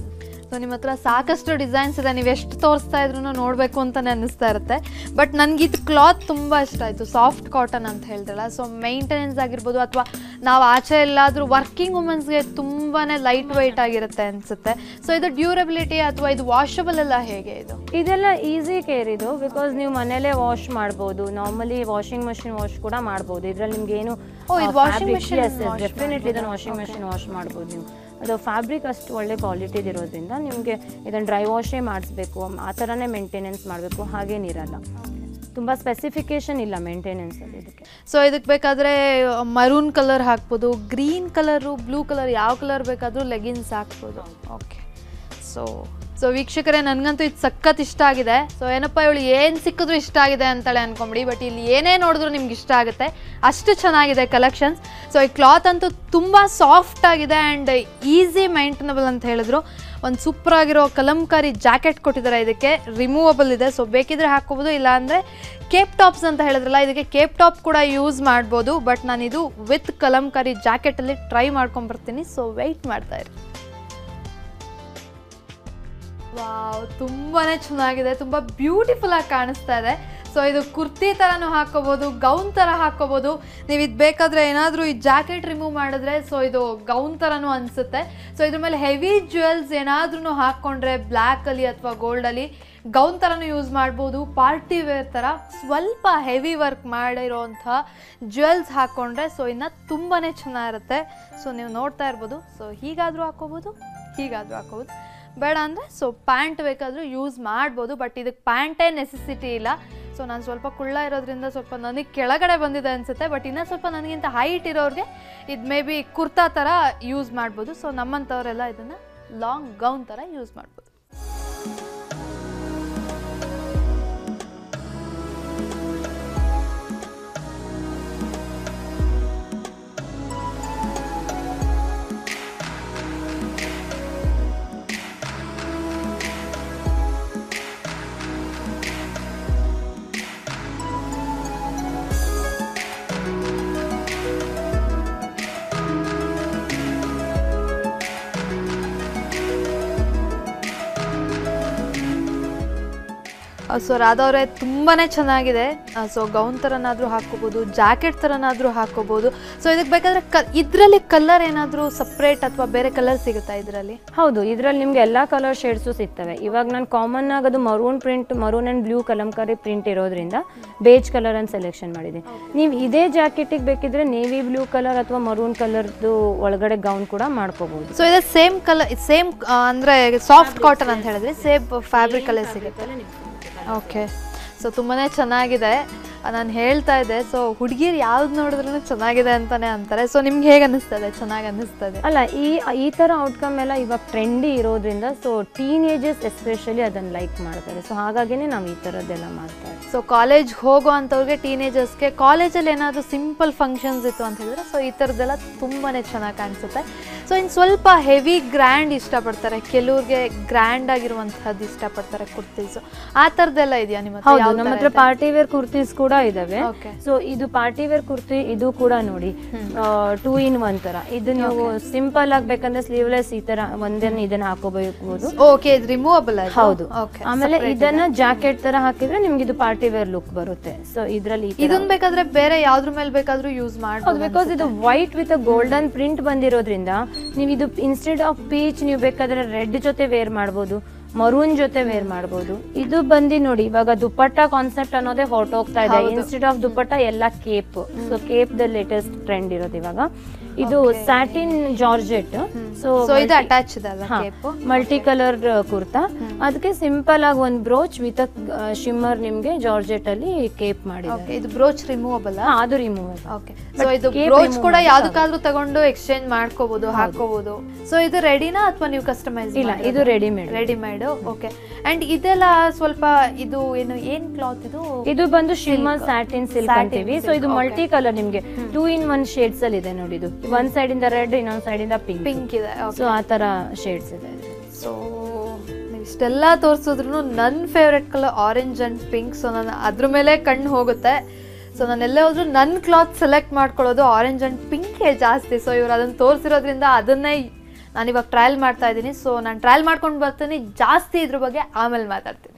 ಸೊ ನಿಮ್ಮ ಹತ್ರ ಸಾಕಷ್ಟು ಡಿಸೈನ್ಸ್ ಇದೆ ನೀವು ಎಷ್ಟು ತೋರಿಸ್ತಾ ಇದ್ರು ನೋಡಬೇಕು ಅಂತಾನೆ ಅನ್ನಿಸ್ತಾ ಇರುತ್ತೆ ಬಟ್ ನನಗೆ ಇದು ಕ್ಲಾತ್ ತುಂಬ ಇಷ್ಟ ಆಯಿತು ಸಾಫ್ಟ್ ಕಾಟನ್ ಅಂತ ಹೇಳಿದ್ರಲ್ಲ ಸೊ ಮೈಂಟೆನೆನ್ಸ್ ಆಗಿರ್ಬೋದು ಅಥವಾ ನಾವು ಆಚೆ ಎಲ್ಲಾದರೂ ವರ್ಕಿಂಗ್ ವುಮೆನ್ಸ್ಗೆ ತುಂಬಾ ಲೈಟ್ ವೆಯ್ಟ್ ಆಗಿರುತ್ತೆ ಅನಿಸುತ್ತೆ ಸೊ ಇದು ಡ್ಯೂರಬಿಲಿಟಿ ಅಥವಾ ಇದು ವಾಷಬಲ್ ಎಲ್ಲ ಹೇಗೆ ಇದು ಇದೆಲ್ಲ ಈಸಿ ಕೇರ್ ಇದು ಬಿಕಾಸ್ ನೀವು ಮನೇಲೆ ವಾಶ್ ಮಾಡ್ಬೋದು ನಾರ್ಮಲಿ ವಾಷಿಂಗ್ ಮಷಿನ್ ವಾಶ್ ಕೂಡ ಮಾಡ್ಬೋದು ಇದ್ರಲ್ಲಿ ನಿಮ್ಗೆ ಏನು ಓ, ಇದು washing machine wash ಡೆಫಿನೆಟ್ಲಿ ಇದನ್ನು ವಾಷಿಂಗ್ ಮಷಿನ್ ವಾಶ್ ಮಾಡ್ಬೋದು ನೀವು ಅದು ಫ್ಯಾಬ್ರಿಕ್ ಅಷ್ಟು ಒಳ್ಳೆ ಕ್ವಾಲಿಟಿದು ಇರೋದ್ರಿಂದ ನಿಮಗೆ ಇದನ್ನು ಡ್ರೈ ವಾಶೇ ಮಾಡಿಸ್ಬೇಕು ಆ ಥರನೇ ಮೇಂಟೆನೆನ್ಸ್ ಮಾಡಬೇಕು ಹಾಗೇನಿರಲ್ಲ ತುಂಬ ಸ್ಪೆಸಿಫಿಕೇಶನ್ ಇಲ್ಲ ಮೇಂಟೆನೆನ್ಸಲ್ಲಿ ಇದಕ್ಕೆ ಸೊ ಇದಕ್ಕೆ ಬೇಕಾದರೆ ಮರೂನ್ ಕಲರ್ ಹಾಕ್ಬೋದು ಗ್ರೀನ್ ಕಲರು ಬ್ಲೂ ಕಲರ್ ಯಾವ ಕಲರ್ ಬೇಕಾದರೂ ಲೆಗಿನ್ಸ್ ಹಾಕ್ಬೋದು ಓಕೆ ಸೊ ಸೊ ವೀಕ್ಷಕರೇ ನನಗಂತೂ ಇದು ಸಖತ್ ಇಷ್ಟ ಆಗಿದೆ ಸೊ ಏನಪ್ಪ ಇವಳು ಏನು ಸಿಕ್ಕಿದ್ರು ಇಷ್ಟ ಆಗಿದೆ ಅಂತಾಳೆ ಅನ್ಕೊಂಬಿಡಿ ಬಟ್ ಇಲ್ಲಿ ಏನೇ ನೋಡಿದ್ರು ನಿಮ್ಗೆ ಇಷ್ಟ ಆಗುತ್ತೆ ಅಷ್ಟು ಚೆನ್ನಾಗಿದೆ ಕಲೆಕ್ಷನ್ಸ್ ಸೊ ಈ ಕ್ಲಾತ್ ಅಂತೂ ತುಂಬ ಸಾಫ್ಟ್ ಆಗಿದೆ ಆ್ಯಂಡ್ ಈಸಿ ಮೈಂಟನಬಲ್ ಅಂತ ಹೇಳಿದ್ರು ಒಂದು ಸೂಪರ್ ಆಗಿರೋ ಕಲಂಕಾರಿ ಜಾಕೆಟ್ ಕೊಟ್ಟಿದ್ದಾರೆ ಇದಕ್ಕೆ ರಿಮೂವಬಲ್ ಇದೆ ಸೊ ಬೇಕಿದ್ರೆ ಹಾಕೋಬೋದು ಇಲ್ಲಾಂದರೆ ಕೇಪ್ ಟಾಪ್ಸ್ ಅಂತ ಹೇಳಿದ್ರಲ್ಲ ಇದಕ್ಕೆ ಕೇಪ್ ಟಾಪ್ ಕೂಡ ಯೂಸ್ ಮಾಡ್ಬೋದು ಬಟ್ ನಾನಿದು ವಿತ್ ಕಲಂಕಾರಿ ಜಾಕೆಟಲ್ಲಿ ಟ್ರೈ ಮಾಡ್ಕೊಂಬರ್ತೀನಿ ಸೊ ವೆಯ್ಟ್ ಮಾಡ್ತಾ ಇರಿ ವಾವ್ ತುಂಬಾ ಚೆನ್ನಾಗಿದೆ ತುಂಬ ಬ್ಯೂಟಿಫುಲ್ ಆಗಿ ಕಾಣಿಸ್ತಾ ಇದೆ ಸೊ ಇದು ಕುರ್ತಿ ಥರನೂ ಹಾಕೋಬೋದು ಗೌನ್ ಥರ ಹಾಕೋಬೋದು ನೀವು ಇದು ಬೇಕಾದರೆ ಏನಾದರೂ ಈ ಜಾಕೆಟ್ ರಿಮೂವ್ ಮಾಡಿದ್ರೆ ಸೊ ಇದು ಗೌನ್ ಥರನೂ ಅನಿಸುತ್ತೆ ಸೊ ಇದ್ರ ಮೇಲೆ ಹೆವಿ ಜ್ಯುವೆಲ್ಸ್ ಏನಾದ್ರೂ ಹಾಕ್ಕೊಂಡ್ರೆ ಬ್ಲ್ಯಾಕಲ್ಲಿ ಅಥವಾ ಗೋಲ್ಡಲ್ಲಿ ಗೌನ್ ಥರನೂ ಯೂಸ್ ಮಾಡ್ಬೋದು ಪಾರ್ಟಿ ವೇರ್ ಥರ ಸ್ವಲ್ಪ ಹೆವಿ ವರ್ಕ್ ಮಾಡಿರೋಂಥ ಜ್ಯುವೆಲ್ಸ್ ಹಾಕ್ಕೊಂಡ್ರೆ ಸೊ ಇನ್ನು ತುಂಬಾ ಚೆನ್ನಾಗಿರುತ್ತೆ ಸೊ ನೀವು ನೋಡ್ತಾ ಇರ್ಬೋದು ಸೊ ಹೀಗಾದರೂ ಹಾಕೋಬೋದು ಹೀಗಾದರೂ ಹಾಕೋಬೋದು ಬೇಡ ಅಂದರೆ ಸೊ ಪ್ಯಾಂಟ್ ಬೇಕಾದರೂ ಯೂಸ್ ಮಾಡ್ಬೋದು ಬಟ್ ಇದಕ್ಕೆ ಪ್ಯಾಂಟೇ ನೆಸೆಸಿಟಿ ಇಲ್ಲ ಸೊ ನಾನು ಸ್ವಲ್ಪ ಕುಳ್ಳ ಇರೋದ್ರಿಂದ ಸ್ವಲ್ಪ ನನಗೆ ಕೆಳಗಡೆ ಬಂದಿದೆ ಅನಿಸುತ್ತೆ ಬಟ್ ಇನ್ನೂ ಸ್ವಲ್ಪ ನನಗಿಂತ ಹೈಟ್ ಇರೋರಿಗೆ ಇದು ಮೇ ಬಿ ಕುರ್ತಾ ಥರ ಯೂಸ್ ಮಾಡ್ಬೋದು ಸೊ ನಮ್ಮಂಥವರೆಲ್ಲ ಇದನ್ನು ಲಾಂಗ್ ಗೌನ್ ಥರ ಯೂಸ್ ಮಾಡ್ಬೋದು ಸೊ ರಾಧವ್ರೆ ತುಂಬಾ ಚೆನ್ನಾಗಿದೆ ಸೊ ಗೌನ್ ಥರನಾದರೂ ಹಾಕೋಬೋದು ಜಾಕೆಟ್ ಥರನಾದರೂ ಹಾಕೋಬೋದು ಸೊ ಇದಕ್ಕೆ ಬೇಕಾದರೆ ಕ ಇದರಲ್ಲಿ ಕಲರ್ ಏನಾದರೂ ಸಪ್ರೇಟ್ ಅಥವಾ ಬೇರೆ ಕಲರ್ ಸಿಗುತ್ತಾ ಇದರಲ್ಲಿ ಹೌದು ಇದರಲ್ಲಿ ನಿಮ್ಗೆ ಎಲ್ಲ ಕಲರ್ ಶೇಡ್ಸು ಸಿಗ್ತವೆ ಇವಾಗ ನಾನು ಕಾಮನ್ ಆಗಿ ಅದು maroon print maroon and blue Kalamkari print ಇರೋದ್ರಿಂದ ಬೇಜ್ ಕಲರ್ ಅನ್ನು ಸೆಲೆಕ್ಷನ್ ಮಾಡಿದ್ದೀನಿ ನೀವು ಇದೇ ಜಾಕೆಟಿಗೆ ಬೇಕಿದ್ರೆ ನೇವಿ ಬ್ಲೂ ಕಲರ್ ಅಥವಾ ಮರೂನ್ ಕಲರ್ದು ಒಳಗಡೆ ಗೌನ್ ಕೂಡ ಮಾಡ್ಕೋಬಹುದು ಸೊ ಇದು ಸೇಮ್ ಕಲರ್ ಸೇಮ್ ಅಂದರೆ ಸಾಫ್ಟ್ ಕಾಟನ್ ಅಂತ ಹೇಳಿದ್ರಿ ಸೇಮ್ ಫ್ಯಾಬ್ರಿಕ್ ಅಲ್ಲೇ ಸಿಗುತ್ತೆ ಓಕೆ ಸೊ ತುಂಬಾ ಚೆನ್ನಾಗಿದೆ ನಾನು ಹೇಳ್ತಾ ಇದ್ದೆ ಸೊ ಹುಡುಗಿರು ಯಾವ್ದು ನೋಡಿದ್ರು ಚೆನ್ನಾಗಿದೆ ಅಂತಾನೆ ಅಂತಾರೆ ಸೊ ನಿಮ್ಗೆ ಹೇಗೆ ಅನ್ನಿಸ್ತದೆ ಚೆನ್ನಾಗಿ ಅನ್ನಿಸ್ತದೆ ಅಲ್ಲ ಈ ಈ ಥರ ಔಟ್ಕಮ್ ಎಲ್ಲ ಇವಾಗ ಟ್ರೆಂಡಿ ಇರೋದ್ರಿಂದ ಸೊ ಟೀನೇಜರ್ಸ್ ಎಸ್ಪೆಷಲಿ ಅದನ್ನು ಲೈಕ್ ಮಾಡ್ತಾರೆ ಸೊ ಹಾಗಾಗಿನೇ ನಾವು ಈ ಥರದ್ದೆಲ್ಲ ಮಾಡ್ತಾ ಇದ್ದೀವಿ ಸೊ ಕಾಲೇಜ್ ಹೋಗೋ ಅಂಥವ್ರಿಗೆ ಟೀನೇಜರ್ಸ್ಗೆ ಕಾಲೇಜಲ್ಲಿ ಏನಾದರೂ ಸಿಂಪಲ್ ಫಂಕ್ಷನ್ಸ್ ಇತ್ತು ಅಂತ ಹೇಳಿದ್ರೆ ಸೊ ಈ ಥರದ್ದೆಲ್ಲ ತುಂಬಾ ಚೆನ್ನಾಗಿ ಕಾಣಿಸುತ್ತೆ ಸೊ ಇನ್ನು ಸ್ವಲ್ಪ ಹೆವಿ ಗ್ರ್ಯಾಂಡ್ ಇಷ್ಟಪಡ್ತಾರೆ ಕೆಲವ್ರಿಗೆ ಗ್ರ್ಯಾಂಡ್ ಆಗಿರುವಂಥದ್ದು ಇಷ್ಟಪಡ್ತಾರೆ ಕುರ್ತೀಸು ಆ ಥರದ್ದೆಲ್ಲ ಇದೆಯಾ ನಿಮ್ಮ ಹತ್ರ? ಹೌದು ಯಾವ ನಮ್ಮ ಥರ ಹತ್ರ ಇದೆ? ಪಾರ್ಟಿ ವೇರ್ ಕುರ್ತೀಸ್ ಕೂಡ ಇದಾವೆ Okay. ಸೊ ಇದು ಪಾರ್ಟಿ ವೇರ್ ಕುರ್ತಿ ಇದು ಕೂಡ ನೋಡಿ ಟೂ ಇನ್ ಒನ್ ತರ ಇದು ನೀವು ಸಿಂಪಲ್ ಆಗ್ಬೇಕಂದ್ರೆ ಸ್ಲೀವ್ಲೆಸ್ ಈ ತರ ಒಂದನ್ನ ಇದನ್ನ ಹಾಕೋಬಹುದು ಓಕೆ ಇದು ರಿಮೂವಬಲ್ ಹೌದು ಓಕೆ ಆಮೇಲೆ ಇದನ್ನ ಜಾಕೆಟ್ ತರ ಹಾಕಿದ್ರೆ ನಿಮ್ಗೆ ಇದು ಪಾರ್ಟಿ ವೇರ್ ಲುಕ್ ಬರುತ್ತೆ ಸೊ ಇದ್ರಲ್ಲಿ ಇದನ್ನ ಬೇಕಾದ್ರೆ ಬೇರೆ ಯಾವ್ದ್ರ ಮೇಲೆ ಬೇಕಾದ್ರೂ ಯೂಸ್ ಹೌದು ಮಾಡ್ಬೋದು ಬಿಕಾಸ್ ಇದು ವೈಟ್ ವಿತ್ ಗೋಲ್ಡನ್ ಪ್ರಿಂಟ್ ಬಂದಿರೋದ್ರಿಂದ ನೀವು ಇದು ಇನ್ಸ್ಟೆಡ್ ಆಫ್ ಪೀಚ್ ನೀವು ಬೇಕಾದ್ರೆ ರೆಡ್ ಜೊತೆ ವೇರ್ ಮಾಡ್ಬೋದು ಮರೂನ್ ಜೊತೆ ವೇರ್ ಮಾಡ್ಬೋದು ಇದು ಬಂದು ನೋಡಿ ಇವಾಗ ದುಪ್ಪಟ್ಟ ಕಾನ್ಸೆಪ್ಟ್ ಅನ್ನೋದೇ ಹೊರಟೋಗ್ತಾ ಇದೆ ಇನ್ಸ್ಟೆಡ್ ಆಫ್ ದುಪ್ಪಟ್ಟ ಎಲ್ಲ cape so cape the latest trend ಇರೋದು ಇವಾಗ ಇದು ಸ್ಯಾಟಿನ್ ಜಾರ್ಜೆಟ್ ಸೊ ಸೊ ಇದು ಅಟ್ಯಾಚ್ ಇದೆ ಅಲ್ಲ ಕೇಪು ಮಲ್ಟಿ ಕಲರ್ ಕುರ್ತಾ ಅದಕ್ಕೆ ಸಿಂಪಲ್ ಆಗಿ ಒಂದು ಬ್ರೋಚ್ ವಿತ್ ಶಿಮ್ಮರ್ ನಿಮ್ಗೆ ಜಾರ್ಜೆಟ್ ಅಲ್ಲಿ ಕೇಪ್ ಮಾಡಿದ್ದಾರೆ ಓಕೆ ಇದು ಬ್ರೋಚ್ ರಿಮೂವಬಲ್ ಹಾ, ಅದು ರಿಮೂವ್ ಓಕೆ But ಸೊ ಇದು cape ಬ್ರೋಚ್ remove ಕೂಡ ಮಾಡೋದು ಯಾವ್ದಕ್ಕಾದ್ರೂ ತಗೊಂಡು ಎಕ್ಸ್ಚೇಂಜ್ ಮಾಡ್ಕೋಬಹುದು ಹಾಕೋಬಹುದು ಸೊ ಇದು ರೆಡಿನಾ ಅಥವಾ ನೀವು ಕಸ್ಟಮೈಸ್ ಇಲ್ಲ ಇದು ರೆಡಿಮೇಡ್ ರೆಡಿಮೇಡ್ ಓಕೆ ಅಂಡ್ ಇದೆಲ್ಲ ಸ್ವಲ್ಪ ಇದು ಏನು ಏನ್ ಕ್ಲಾತ್ ಇದು ಇದು ಬಂದು ಶಿಮ್ಮರ್ ಸ್ಯಾಟಿನ್ ಸಿಲ್ಕ್ Satin ಅಂತೀವಿ ಸೊ silk, ಇದು okay. ಮಲ್ಟಿ ಕಲರ್ ನಿಮ್ಗೆ ಟೂ ಇನ್ ಒನ್ ಶೇಡ್ಸ್ ಅಲ್ಲಿ ಇದೆ ನೋಡಿ ಇದು ಒಂದ್ ಸೈಡ್ ಇಂದ ರೆಡ್ ಇನ್ನೊಂದ್ ಸೈಡ್ ಇಂದ ಪಿಂಕ್ ಪಿಂಕ್ ಇದೆ ಸೊ ಆ ತರ ಶೇಡ್ಸ್ ಇದೆ ಸೊ ಇಷ್ಟೆಲ್ಲ ತೋರಿಸಿದ್ರು ನನ್ನ favourite colour orange and pink so ನಾನು ಅದ್ರ ಮೇಲೆ ಕಣ್ಣು ಹೋಗುತ್ತೆ ಸೊ ನಾನು ಎಲ್ಲೇ ಹೋದ್ರು ನನ್ನ ಕ್ಲಾತ್ ಸೆಲೆಕ್ಟ್ ಮಾಡ್ಕೊಳ್ಳೋದು ಆರೆಂಜ್ ಅಂಡ್ ಪಿಂಕೇ ಜಾಸ್ತಿ ಸೊ ಇವ್ರು ಅದನ್ನು ತೋರಿಸಿರೋದ್ರಿಂದ ಅದನ್ನೇ ನಾನು ಇವಾಗ ಟ್ರಯಲ್ ಮಾಡ್ತಾ ಇದ್ದೀನಿ ಸೊ ನಾನು ಟ್ರಯಲ್ ಮಾಡ್ಕೊಂಡು ಬರ್ತೀನಿ ಜಾಸ್ತಿ ಇದ್ರ ಬಗ್ಗೆ ಆಮೇಲೆ ಮಾತಾಡ್ತೀನಿ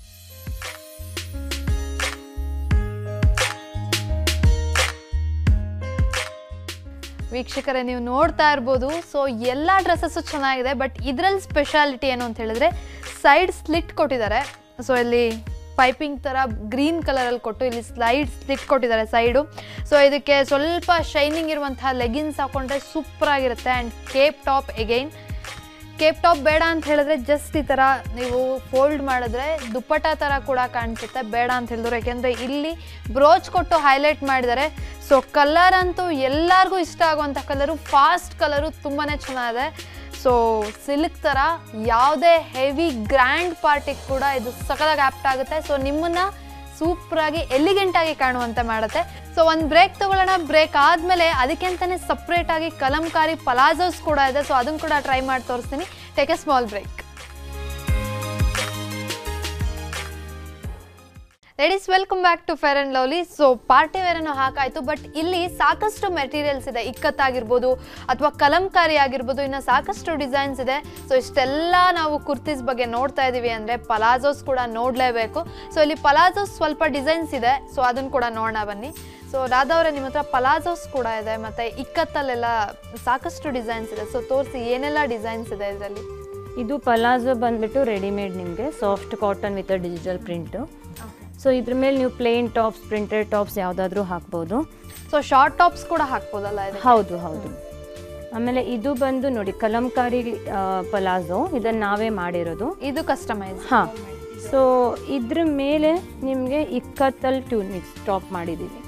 ವೀಕ್ಷಕರೇ ನೀವು ನೋಡ್ತಾ ಇರ್ಬೋದು ಸೊ ಎಲ್ಲ ಡ್ರೆಸ್ಸಸ್ಸು ಚೆನ್ನಾಗಿದೆ ಬಟ್ ಇದರಲ್ಲಿ ಸ್ಪೆಷಾಲಿಟಿ ಏನು ಅಂತ ಹೇಳಿದ್ರೆ ಸೈಡ್ ಸ್ಲಿಟ್ ಕೊಟ್ಟಿದ್ದಾರೆ ಸೊ ಇಲ್ಲಿ ಪೈಪಿಂಗ್ ಥರ ಗ್ರೀನ್ ಕಲರಲ್ಲಿ ಕೊಟ್ಟು ಇಲ್ಲಿ ಸ್ಲೈಡ್ ಸ್ಲಿಟ್ ಕೊಟ್ಟಿದ್ದಾರೆ ಸೈಡು ಸೊ ಇದಕ್ಕೆ ಸ್ವಲ್ಪ ಶೈನಿಂಗ್ ಇರುವಂತಹ ಲೆಗಿನ್ಸ್ ಹಾಕೊಂಡ್ರೆ ಸೂಪರ್ ಆಗಿರುತ್ತೆ and cape top again cape top ಬೇಡ ಅಂತ ಹೇಳಿದ್ರೆ ಜಸ್ಟ್ ಈ ಥರ ನೀವು ಫೋಲ್ಡ್ ಮಾಡಿದ್ರೆ ದುಪ್ಪಟ ಥರ ಕೂಡ ಕಾಣಿಸುತ್ತೆ ಬೇಡ ಅಂತ ಹೇಳಿದ್ರು ಯಾಕೆಂದರೆ ಇಲ್ಲಿ ಬ್ರೋಚ್ ಕೊಟ್ಟು ಹೈಲೈಟ್ ಮಾಡಿದ್ದಾರೆ ಸೊ ಕಲರ್ ಅಂತೂ ಎಲ್ಲರಿಗೂ ಇಷ್ಟ ಆಗುವಂಥ ಕಲರು ಫಾಸ್ಟ್ ಕಲರು ತುಂಬಾ ಚೆನ್ನಾಗಿದೆ ಸೊ ಸಿಲ್ಕ್ ಥರ ಯಾವುದೇ ಹೆವಿ ಗ್ರ್ಯಾಂಡ್ ಪಾರ್ಟಿಗೆ ಕೂಡ ಇದು ಸಖತ್ತಾಗಿ ಆಪ್ಟ್ ಆಗುತ್ತೆ ಸೊ ನಿಮ್ಮನ್ನ ಸೂಪರಾಗಿ ಎಲಿಗೆಂಟ್ ಆಗಿ ಕಾಣುವಂತೆ ಮಾಡುತ್ತೆ ಸೊ ಒಂದು ಬ್ರೇಕ್ ತಗೊಳ್ಳೋಣ ಬ್ರೇಕ್ ಆದಮೇಲೆ ಅದಕ್ಕೆ ಅಂತಾನೆ ಸಪ್ರೇಟ್ ಆಗಿ ಕಲಂಕಾರಿ ಪಲಾಜೋಸ್ ಕೂಡ ಇದೆ ಸೊ ಅದನ್ನು ಕೂಡ ಟ್ರೈ ಮಾಡಿ ತೋರಿಸ್ತೀನಿ take a small break ladies welcome back to Fair and Lovely so party ವೇರನ್ನು ಹಾಕಾಯಿತು ಬಟ್ ಇಲ್ಲಿ ಸಾಕಷ್ಟು ಮೆಟೀರಿಯಲ್ಸ್ ಇದೆ ಇಕ್ಕತ್ತಾಗಿರ್ಬೋದು ಅಥವಾ ಕಲಂಕಾರಿ ಆಗಿರ್ಬೋದು ಇನ್ನು ಸಾಕಷ್ಟು ಡಿಸೈನ್ಸ್ ಇದೆ ಸೊ ಇಷ್ಟೆಲ್ಲ ನಾವು ಕುರ್ತೀಸ್ ಬಗ್ಗೆ ನೋಡ್ತಾ ಇದ್ದೀವಿ ಅಂದರೆ ಪಲಾಜೋಸ್ ಕೂಡ ನೋಡಲೇಬೇಕು ಸೊ ಇಲ್ಲಿ ಪಲಾಜೋಸ್ ಸ್ವಲ್ಪ ಡಿಸೈನ್ಸ್ ಇದೆ ಸೊ ಅದನ್ನು ಕೂಡ ನೋಡೋಣ ಬನ್ನಿ ಸೊ ರಾಧಾ ಅವರೇ ನಿಮ್ಮ ಹತ್ರ ಪಲಾಜೋಸ್ ಕೂಡ ಇದೆ ಮತ್ತು ಇಕ್ಕತ್ತಲ್ಲೆಲ್ಲ ಸಾಕಷ್ಟು ಡಿಸೈನ್ಸ್ ಇದೆ ಸೊ ತೋರಿಸಿ ಏನೆಲ್ಲ ಡಿಸೈನ್ಸ್ ಇದೆ ಇದರಲ್ಲಿ ಇದು ಪಲಾಜೋ ಬಂದ್ಬಿಟ್ಟು ರೆಡಿಮೇಡ್ ನಿಮ್ಗೆ soft cotton with digital print so ಇದ್ರ ಮೇಲೆ ನೀವು ಪ್ಲೇನ್ ಟಾಪ್ಸ್ ಪ್ರಿಂಟೆಡ್ ಟಾಪ್ಸ್ ಯಾವ್ದಾದ್ರು ಹಾಕ್ಬೋದು ಸೊ ಶಾರ್ಟ್ ಟಾಪ್ಸ್ ಕೂಡ ಹಾಕ್ಬೋದಲ್ಲ ಇದು ಹೌದು ಹೌದು ಆಮೇಲೆ ಇದು ಬಂದು ನೋಡಿ ಕಲಂಕಾರಿ ಪಲಾಜೋ ಇದನ್ನ ನಾವೇ ಮಾಡಿರೋದು ಇದು ಕಸ್ಟಮೈಸ್ ಹಾ ಸೊ ಇದ್ರ ಮೇಲೆ ನಿಮಗೆ ಇಕ್ಕತ್ತಲ್ ಟ್ಯೂನಿಕ್ಸ್ ಟಾಪ್ ಮಾಡಿದ್ದೀವಿ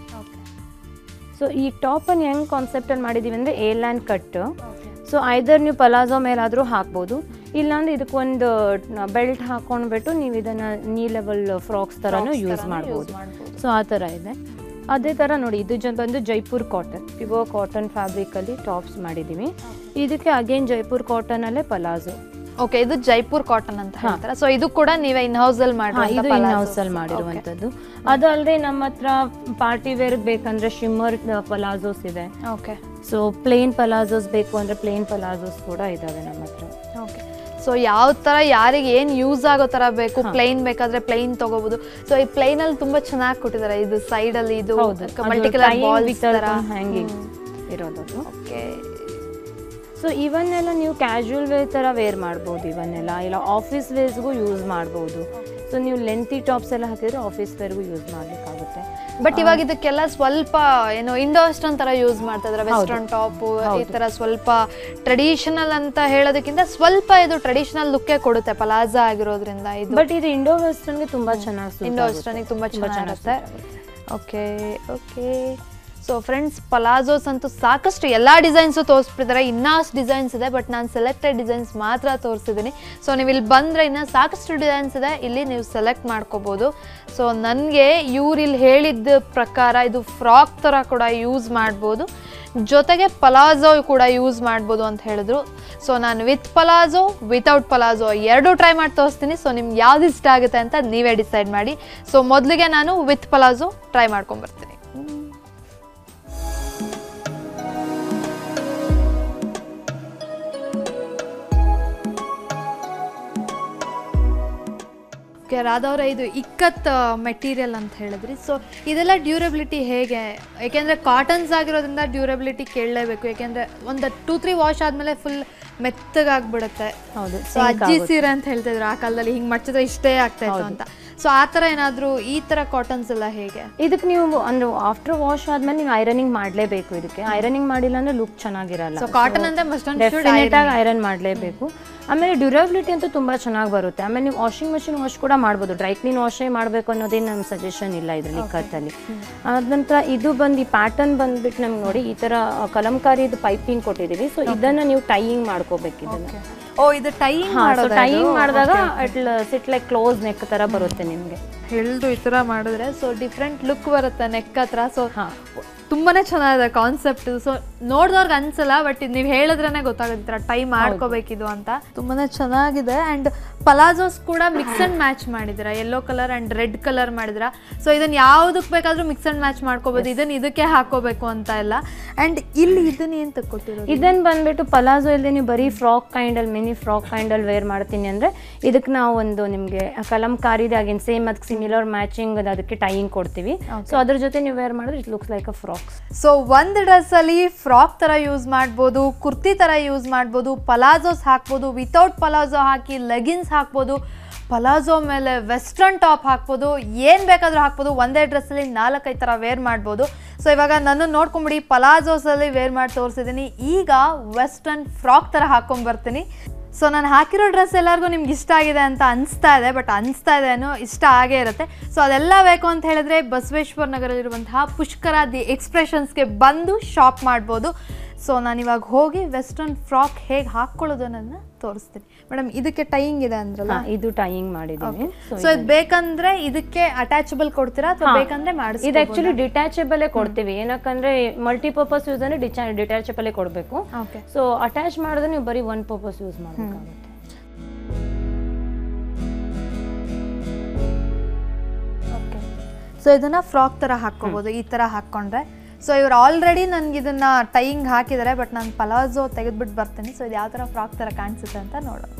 ಸೊ ಈ ಟಾಪನ್ನು ಹೆಂಗೆ ಕಾನ್ಸೆಪ್ಟಲ್ಲಿ ಮಾಡಿದ್ದೀವಿ ಅಂದರೆ ಏ ಲ್ಯಾಂಡ್ ಕಟ್ ಸೊ ಐದರ್ ನೀವು ಪಲಾಜೋ ಮೇಲಾದರೂ ಹಾಕ್ಬೋದು ಇಲ್ಲಾಂದ್ರೆ ಇದಕ್ಕೊಂದು ಬೆಲ್ಟ್ ಹಾಕೊಂಡ್ಬಿಟ್ಟು ನೀವು ಇದನ್ನು ನೀ ಲೆವೆಲ್ ಫ್ರಾಕ್ಸ್ ಥರನೂ ಯೂಸ್ ಮಾಡ್ಬೋದು ಸೊ ಆ ಥರ ಇದೆ ಅದೇ ಥರ ನೋಡಿ ಇದು ಜ ಬಂದು ಜೈಪುರ್ ಕಾಟನ್ ಪ್ಯೂರ್ ಕಾಟನ್ ಫ್ಯಾಬ್ರಿಕಲ್ಲಿ ಟಾಪ್ಸ್ ಮಾಡಿದ್ದೀವಿ ಇದಕ್ಕೆ ಅಗೇನ್ ಜೈಪುರ್ ಕಾಟನಲ್ಲೇ ಪಲಾಜೋ ಓಕೆ ಇದು ಜೈಪುರ್ ಕಾಟನ್ ಅಂತ ಹೇಳ್ತಾರೆ ಸೊ ಇದು ಕೂಡ ನೀವೇ ಇನ್ ಹೌಸ್ ಅಲ್ಲಿ ಹಾ, ಮಾಡಿ ಇದು ಇನ್ ಹೌಸ್ ಅಲ್ಲಿ ಮಾಡಿರುವಂತದ್ದು ಅದಲ್ಲದೆ ನಮ್ಮ ಹತ್ರ ಪಾರ್ಟಿ ವೇರ್ ಬೇಕಂದ್ರೆ ಶಿಮ್ಮರ್ ಪಲಾಜೋಸ್ ಇದೆ ಓಕೆ ಸೊ ಪ್ಲೇನ್ ಪಲಾಜೋಸ್ ಬೇಕು ಅಂದ್ರೆ ಪ್ಲೇನ್ ಪಲಾಜೋಸ್ ಕೂಡ ಇದಾವೆ ನಮ್ಮ ಹತ್ರ ಓಕೆ ಸೊ ಯಾವ ತರ ಯಾರಿಗೆ ಏನ್ ಯೂಸ್ ಆಗೋ ತರ ಬೇಕು ಪ್ಲೈನ್ ಬೇಕಾದ್ರೆ ಪ್ಲೈನ್ ತಗೋಬಹುದು ಸೊ ಈ ಪ್ಲೈನ್ ಅಲ್ಲಿ ತುಂಬಾ ಚೆನ್ನಾಗಿ ಕೊಟ್ಟಿದ್ದಾರೆ ಇದು ಸೈಡ್ ಅಲ್ಲಿ ಇದು ಮಲ್ಟಿಕಲರ್ ಬಾಲ್ಸ್ ತರ ಹ್ಯಾಂಗಿಂಗ್ ಇರೋದದು ಓಕೆ ಸೊ ಇವನ್ನೆಲ್ಲ ನೀವು ಕ್ಯಾಶುವಲ್ ವೇರ್ ಥರ ವೇರ್ ಮಾಡ್ಬೋದು ಇವನ್ನೆಲ್ಲ ಇಲ್ಲ ಆಫೀಸ್ ವೇರ್ಸ್ಗೂ ಯೂಸ್ ಮಾಡ್ಬೋದು ಸೊ ನೀವು ಲೆಂತಿ ಟಾಪ್ಸ್ ಎಲ್ಲ ಹಾಕಿದ್ರೆ ಆಫೀಸ್ ವೇರ್ಗೂ ಯೂಸ್ ಮಾಡ್ಲಿಕ್ಕಾಗುತ್ತೆ ಬಟ್ ಇವಾಗ ಇದಕ್ಕೆಲ್ಲ ಸ್ವಲ್ಪ ಏನು ಇಂಡೋ ವೆಸ್ಟರ್ನ್ ತರ ಯೂಸ್ ಮಾಡ್ತಾ ಇದಾರೆ ವೆಸ್ಟರ್ನ್ ಟಾಪ್ ಈ ತರ ಸ್ವಲ್ಪ ಟ್ರೆಡಿಷನಲ್ ಅಂತ ಹೇಳೋದಕ್ಕಿಂತ ಸ್ವಲ್ಪ ಇದು ಟ್ರೆಡಿಷನಲ್ ಲುಕ್ಕೇ ಕೊಡುತ್ತೆ ಪಲಾಜಾ ಆಗಿರೋದ್ರಿಂದ ಇದು ಬಟ್ ಇದು ಇಂಡೋ ವೆಸ್ಟರ್ನ್ಗೆ ತುಂಬಾ ಚೆನ್ನಾಗಿ ಇಂಡೋ ವೆಸ್ಟರ್ನಿಗೆ ತುಂಬಾ ಚೆನ್ನಾಗಿರುತ್ತೆ okay okay so friends palazzos ಅಂತೂ ಸಾಕಷ್ಟು ಎಲ್ಲ ಡಿಸೈನ್ಸು ತೋರಿಸ್ಬಿಟ್ಟಿದ್ದಾರೆ ಇನ್ನಷ್ಟು ಡಿಸೈನ್ಸ್ ಇದೆ ಬಟ್ ನಾನು ಸೆಲೆಕ್ಟೆಡ್ ಡಿಸೈನ್ಸ್ ಮಾತ್ರ ತೋರಿಸಿದ್ದೀನಿ ಸೊ ನೀವು ಇಲ್ಲಿ ಬಂದರೆ ಇನ್ನೂ ಸಾಕಷ್ಟು ಡಿಸೈನ್ಸ್ ಇದೆ ಇಲ್ಲಿ ನೀವು ಸೆಲೆಕ್ಟ್ ಮಾಡ್ಕೋಬೋದು ಸೊ ನನಗೆ ಇವ್ರು ಇಲ್ಲಿ ಹೇಳಿದ್ದ ಪ್ರಕಾರ ಇದು ಫ್ರಾಕ್ ಥರ ಕೂಡ ಯೂಸ್ ಮಾಡ್ಬೋದು ಜೊತೆಗೆ ಪಲಾಜೋ ಕೂಡ ಯೂಸ್ ಮಾಡ್ಬೋದು ಅಂತ ಹೇಳಿದ್ರು ಸೊ ನಾನು ವಿತ್ ಪಲಾಜೋ ವಿತೌಟ್ ಪಲಾಜೋ ಎರಡೂ ಟ್ರೈ ಮಾಡಿ ತೋರಿಸ್ತೀನಿ ಸೊ ನಿಮ್ಗೆ ಯಾವ್ದು ಇಷ್ಟ ಆಗುತ್ತೆ ಅಂತ ನೀವೇ ಡಿಸೈಡ್ ಮಾಡಿ ಸೊ ಮೊದಲಿಗೆ ನಾನು ವಿತ್ ಪಲಾಜೋ ಟ್ರೈ ಮಾಡ್ಕೊಂಬರ್ತೀನಿ ಓಕೆ ರಾಧವ್ರೆ ಇದು ಇಕ್ಕತ್ ಮೆಟೀರಿಯಲ್ ಅಂತ ಹೇಳಿದ್ರಿ ಸೊ ಇದೆಲ್ಲ ಡ್ಯೂರಬಿಲಿಟಿ ಹೇಗೆ ಯಾಕೆಂದರೆ ಕಾಟನ್ಸ್ ಆಗಿರೋದ್ರಿಂದ ಡ್ಯೂರಬಿಲಿಟಿ ಕೇಳಲೇಬೇಕು ಯಾಕೆಂದರೆ ಒಂದು ಟೂ ತ್ರೀ ವಾಶ್ ಆದಮೇಲೆ ಫುಲ್ ಮೆತ್ತಗಾಗ್ಬಿಡುತ್ತೆ ಹೌದು ಸೊ ಅಜ್ಜಿ ಸೀರೆ ಅಂತ ಹೇಳ್ತಿದ್ರು ಆ ಕಾಲದಲ್ಲಿ ಹಿಂಗೆ ಮಡ್ಚಿದ್ರೆ ಇಷ್ಟೇ ಆಗ್ತಾ ಇತ್ತು ಅಂತ ಸೊ ಆ ಥರ ಏನಾದರೂ ಈ ಥರ ಕಾಟನ್ಸ್ ಎಲ್ಲ ಹೇಗೆ ಇದಕ್ಕೆ ನೀವು ಅಂದ್ರೆ ಆಫ್ಟರ್ ವಾಶ್ ಆದ್ಮೇಲೆ ನೀವು ಐರನಿಂಗ್ ಮಾಡಲೇಬೇಕು ಇದಕ್ಕೆ ಐರನಿಂಗ್ ಮಾಡಿಲ್ಲ ಅಂದ್ರೆ ಲುಕ್ ಚೆನ್ನಾಗಿರಲ್ಲ ಸೊ ಕಾಟನ್ ಅಂದರೆ ಮಸ್ಟ್ ಡೆಫಿನೆಟ್ ಆಗಿ ಐರನ್ ಮಾಡಲೇಬೇಕು ಆಮೇಲೆ ಡ್ಯೂರಬಿಲಿಟಿ ಅಂತೂ ತುಂಬ ಚೆನ್ನಾಗಿ ಬರುತ್ತೆ ಆಮೇಲೆ ನೀವು ವಾಷಿಂಗ್ ಮೆಷಿನ್ ವಾಶ್ ಕೂಡ ಮಾಡ್ಬೋದು ಡ್ರೈ ಕ್ಲೀನ್ ವಾಶೇ ಮಾಡಬೇಕು ಅನ್ನೋದೇನು ನಮ್ಮ ಸಜೆಷನ್ ಇಲ್ಲ ಇದರಲ್ಲಿ ಕತ್ತಲ್ಲಿ ಅದ ನಂತರ ಇದು ಬಂದು ಈ ಪ್ಯಾಟರ್ನ್ ಬಂದ್ಬಿಟ್ಟು ನಮ್ಗೆ ನೋಡಿ ಈ ಥರ ಕಲಂಕಾರಿದು ಪೈಪಿಂಗ್ ಕೊಟ್ಟಿದ್ದೀವಿ ಸೊ ಇದನ್ನು ನೀವು ಟೈಯಿಂಗ್ ಮಾಡ್ಕೋಬೇಕು ಇದನ್ನು ಓ ಇದು ಟೈಮ್ ಸೊ ಟೈಯಿಂಗ್ ಮಾಡಿದಾಗ it sit like close neck ಥರ ಬರುತ್ತೆ ನಿಮಗೆ ಹೇಳ್ದು ಈ ಥರ ಮಾಡಿದ್ರೆ ಸೊ ಡಿಫ್ರೆಂಟ್ ಲುಕ್ ಬರುತ್ತೆ ನೆಕ್ ಹತ್ರ ಸೊ ಹಾ. ತುಂಬಾನೇ ಚೆನ್ನಾಗಿದೆ ಕಾನ್ಸೆಪ್ಟ್ ಸೊ ನೋಡಿದವ್ರಿಗೆ ಅನ್ಸಲ್ಲ ಬಟ್ ನೀವು ಹೇಳಿದ್ರೇನೆ ಗೊತ್ತಾಗುತ್ತೆ ಟೈಮ್ ಮಾಡ್ಕೋಬೇಕಿದು ಅಂತ ತುಂಬಾನೇ ಚೆನ್ನಾಗಿದೆ ಅಂಡ್ ಪಲಾಜೋಸ್ ಕೂಡ ಮಿಕ್ಸ್ ಅಂಡ್ ಮ್ಯಾಚ್ ಮಾಡಿದಿರ yellow colour and red colour ಮಾಡಿದಿರ ಸೊ ಇದನ್ನ ಯಾವ್ದಕ್ ಬೇಕಾದ್ರೂ ಮಿಕ್ಸ್ ಅಂಡ್ ಮ್ಯಾಚ್ ಮಾಡ್ಕೋಬಹುದು ಇದನ್ನ ಇದಕ್ಕೆ ಹಾಕೋಬೇಕು ಅಂತ ಇಲ್ಲ ಅಂಡ್ ಇಲ್ಲಿ ಇದನ್ನ ಏನ್ ತಕ್ಕೊಟ್ಟಿರೋದು ಇದನ್ನ ಬಂದ್ಬಿಟ್ಟು ಪಲಾಜೋ ಇಲ್ಲದೆ ನೀವು ಬರೀ ಫ್ರಾಕ್ ಕೈಂಡಲ್ಲಿ ಮಿನಿ ಫ್ರಾಕ್ ಕೈಂಡಲ್ಲಿ ವೇರ್ ಮಾಡ್ತೀನಿ ಅಂದರೆ ಇದಕ್ಕೆ ನಾವು ಒಂದು ನಿಮಗೆ ಕಲಂಕಾರಿದೆ ಆಗಿನ ಸೇಮ್ ಅದಕ್ಕೆ ಸಿಮಿಲರ್ ಮ್ಯಾಚಿಂಗ್ ಅದಕ್ಕೆ ಟೈಯಿಂಗ್ ಕೊಡ್ತೀವಿ ಸೊ ಅದ್ರ ಜೊತೆ ನೀವು ವೇರ್ ಮಾಡಿದ್ರೆ it looks like a frocks so ಒಂದು ಡ್ರೆಸ್ಸಲ್ಲಿ ಫ್ರಾಕ್ ಥರ ಯೂಸ್ ಮಾಡ್ಬೋದು ಕುರ್ತಿ ಥರ ಯೂಸ್ ಮಾಡ್ಬೋದು ಪಲಾಜೋಸ್ ಹಾಕ್ಬೋದು ವಿತೌಟ್ ಪಲಾಜೋ ಹಾಕಿ ಲೆಗಿನ್ಸ್ ಹಾಕ್ಬೋದು ಪಲಾಜೋ ಮೇಲೆ ವೆಸ್ಟರ್ನ್ ಟಾಪ್ ಹಾಕ್ಬೋದು ಏನು ಬೇಕಾದರೂ ಹಾಕ್ಬೋದು ಒಂದೇ ಡ್ರೆಸ್ಸಲ್ಲಿ ನಾಲ್ಕೈದು ಥರ ವೇರ್ ಮಾಡ್ಬೋದು ಸೊ ಇವಾಗ ನನ್ನ ನೋಡ್ಕೊಂಬಿಡಿ ಪಲಾಜೋಸಲ್ಲಿ ವೇರ್ ಮಾಡಿ ತೋರಿಸಿದ್ದೀನಿ ಈಗ ವೆಸ್ಟರ್ನ್ ಫ್ರಾಕ್ ಥರ ಹಾಕ್ಕೊಂಬರ್ತೀನಿ ಸೊ ನಾನು ಹಾಕಿರೋ ಡ್ರೆಸ್ ಎಲ್ಲರಿಗೂ ನಿಮ್ಗೆ ಇಷ್ಟ ಆಗಿದೆ ಅಂತ ಅನಿಸ್ತಾ ಇದೆ ಬಟ್ ಅನಿಸ್ತಾ ಇದೆ ಅನ್ನೋ ಇಷ್ಟ ಆಗೇ ಇರುತ್ತೆ ಸೊ ಅದೆಲ್ಲ ಬೇಕು ಅಂತ ಹೇಳಿದ್ರೆ ಬಸವೇಶ್ವರ ನಗರದಲ್ಲಿರುವಂತಹ ಪುಷ್ಕರ ದಿ ಎಕ್ಸ್ಪ್ರೆಷನ್ಸ್ಗೆ ಬಂದು ಶಾಪ್ ಮಾಡ್ಬೋದು ಸೊ ನಾನು ಇವಾಗ ಹೋಗಿ ವೆಸ್ಟರ್ನ್ ಫ್ರಾಕ್ ಹೇಗೆ ಹಾಕ್ಕೊಳ್ಳೋದು ಅನ್ನೋದನ್ನ ತೋರಿಸ್ತೀನಿ ಮೇಡಮ್ ಇದಕ್ಕೆ ಟೈಯಿಂಗ್ ಇದೆ ಅಂದ್ರಲ್ಲ ಇದು ಟೈಯಿಂಗ್ ಮಾಡಿದ್ದೀವಿ ಸೊ ಇದು ಬೇಕಂದ್ರೆ ಇದಕ್ಕೆ ಅಟ್ಯಾಚಬಲ್ ಕೊಡ್ತೀರಾ ಅಥವಾ ಬೇಕಂದ್ರೆ ಇದು ಮಾಡಿಸ್ಬೋದು ಆಕ್ಚುಲಿ ಡಿಟ್ಯಾಚಬಲ್ ಕೊಡ್ತೀವಿ ಏನಕ್ಕಂದ್ರೆ ಮಲ್ಟಿಪರ್ಪಸ್ ಯೂಸ್ ಅಂದ್ರೆ ಡಿಟ್ಯಾಚಬಲ್ ಕೊಡಬೇಕು ಓಕೆ ಸೊ ಅಟ್ಯಾಚ್ ಮಾಡಿದ್ರೆ ನೀವು ಬರೀ ಒನ್ ಪರ್ಪಸ್ ಯೂಸ್ ಮಾಡಬೇಕಾಗುತ್ತೆ ಓಕೆ ಸೊ ಇದನ್ನ ಫ್ರಾಕ್ ಥರ ಹಾಕ್ಕೋಬೋದು ಈ ಥರ ಹಾಕ್ಕೊಂಡ್ರೆ ಸೊ ಇವ್ರು ಆಲ್ರೆಡಿ ನನಗೆ ಇದನ್ನ ಟೈಯಿಂಗ್ ಹಾಕಿದ್ದಾರೆ ಬಟ್ ನಾನು ಪಲಾಜೋ ತೆಗೆದ್ಬಿಟ್ಟು ಬರ್ತೀನಿ ಸೊ ಇದು ಯಾವ ಥರ ಫ್ರಾಕ್ ಥರ ಕಾಣಿಸುತ್ತೆ ಅಂತ ನೋಡೋಣ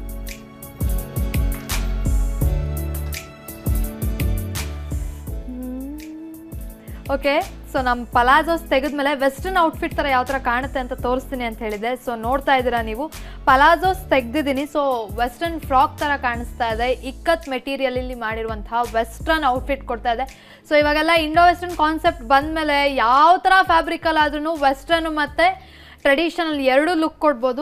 ಓಕೆ ಸೊ ನಮ್ಮ ಪಲಾಜೋಸ್ ತೆಗೆದ್ಮೇಲೆ ವೆಸ್ಟರ್ನ್ ಔಟ್ಫಿಟ್ ಥರ ಯಾವ ಥರ ಕಾಣುತ್ತೆ ಅಂತ ತೋರಿಸ್ತೀನಿ ಅಂತ ಹೇಳಿದೆ ಸೊ ನೋಡ್ತಾ ಇದ್ದೀರಾ ನೀವು ಪಲಾಜೋಸ್ ತೆಗ್ದಿದ್ದೀನಿ ಸೊ ವೆಸ್ಟರ್ನ್ ಫ್ರಾಕ್ ಥರ ಕಾಣಿಸ್ತಾ ಇದೆ ಇಕ್ಕತ್ ಮೆಟೀರಿಯಲಲ್ಲಿ ಮಾಡಿರುವಂತಹ ವೆಸ್ಟರ್ನ್ ಔಟ್ಫಿಟ್ ಕೊಡ್ತಾ ಇದೆ ಸೊ ಇವಾಗೆಲ್ಲ ಇಂಡೋ ವೆಸ್ಟರ್ನ್ ಕಾನ್ಸೆಪ್ಟ್ ಬಂದಮೇಲೆ ಯಾವ ಥರ ಫ್ಯಾಬ್ರಿಕಲ್ಲಾದ್ರೂ ವೆಸ್ಟರ್ನ್ ಮತ್ತು ಟ್ರೆಡಿಷನಲ್ ಎರಡೂ ಲುಕ್ ಕೊಡ್ಬೋದು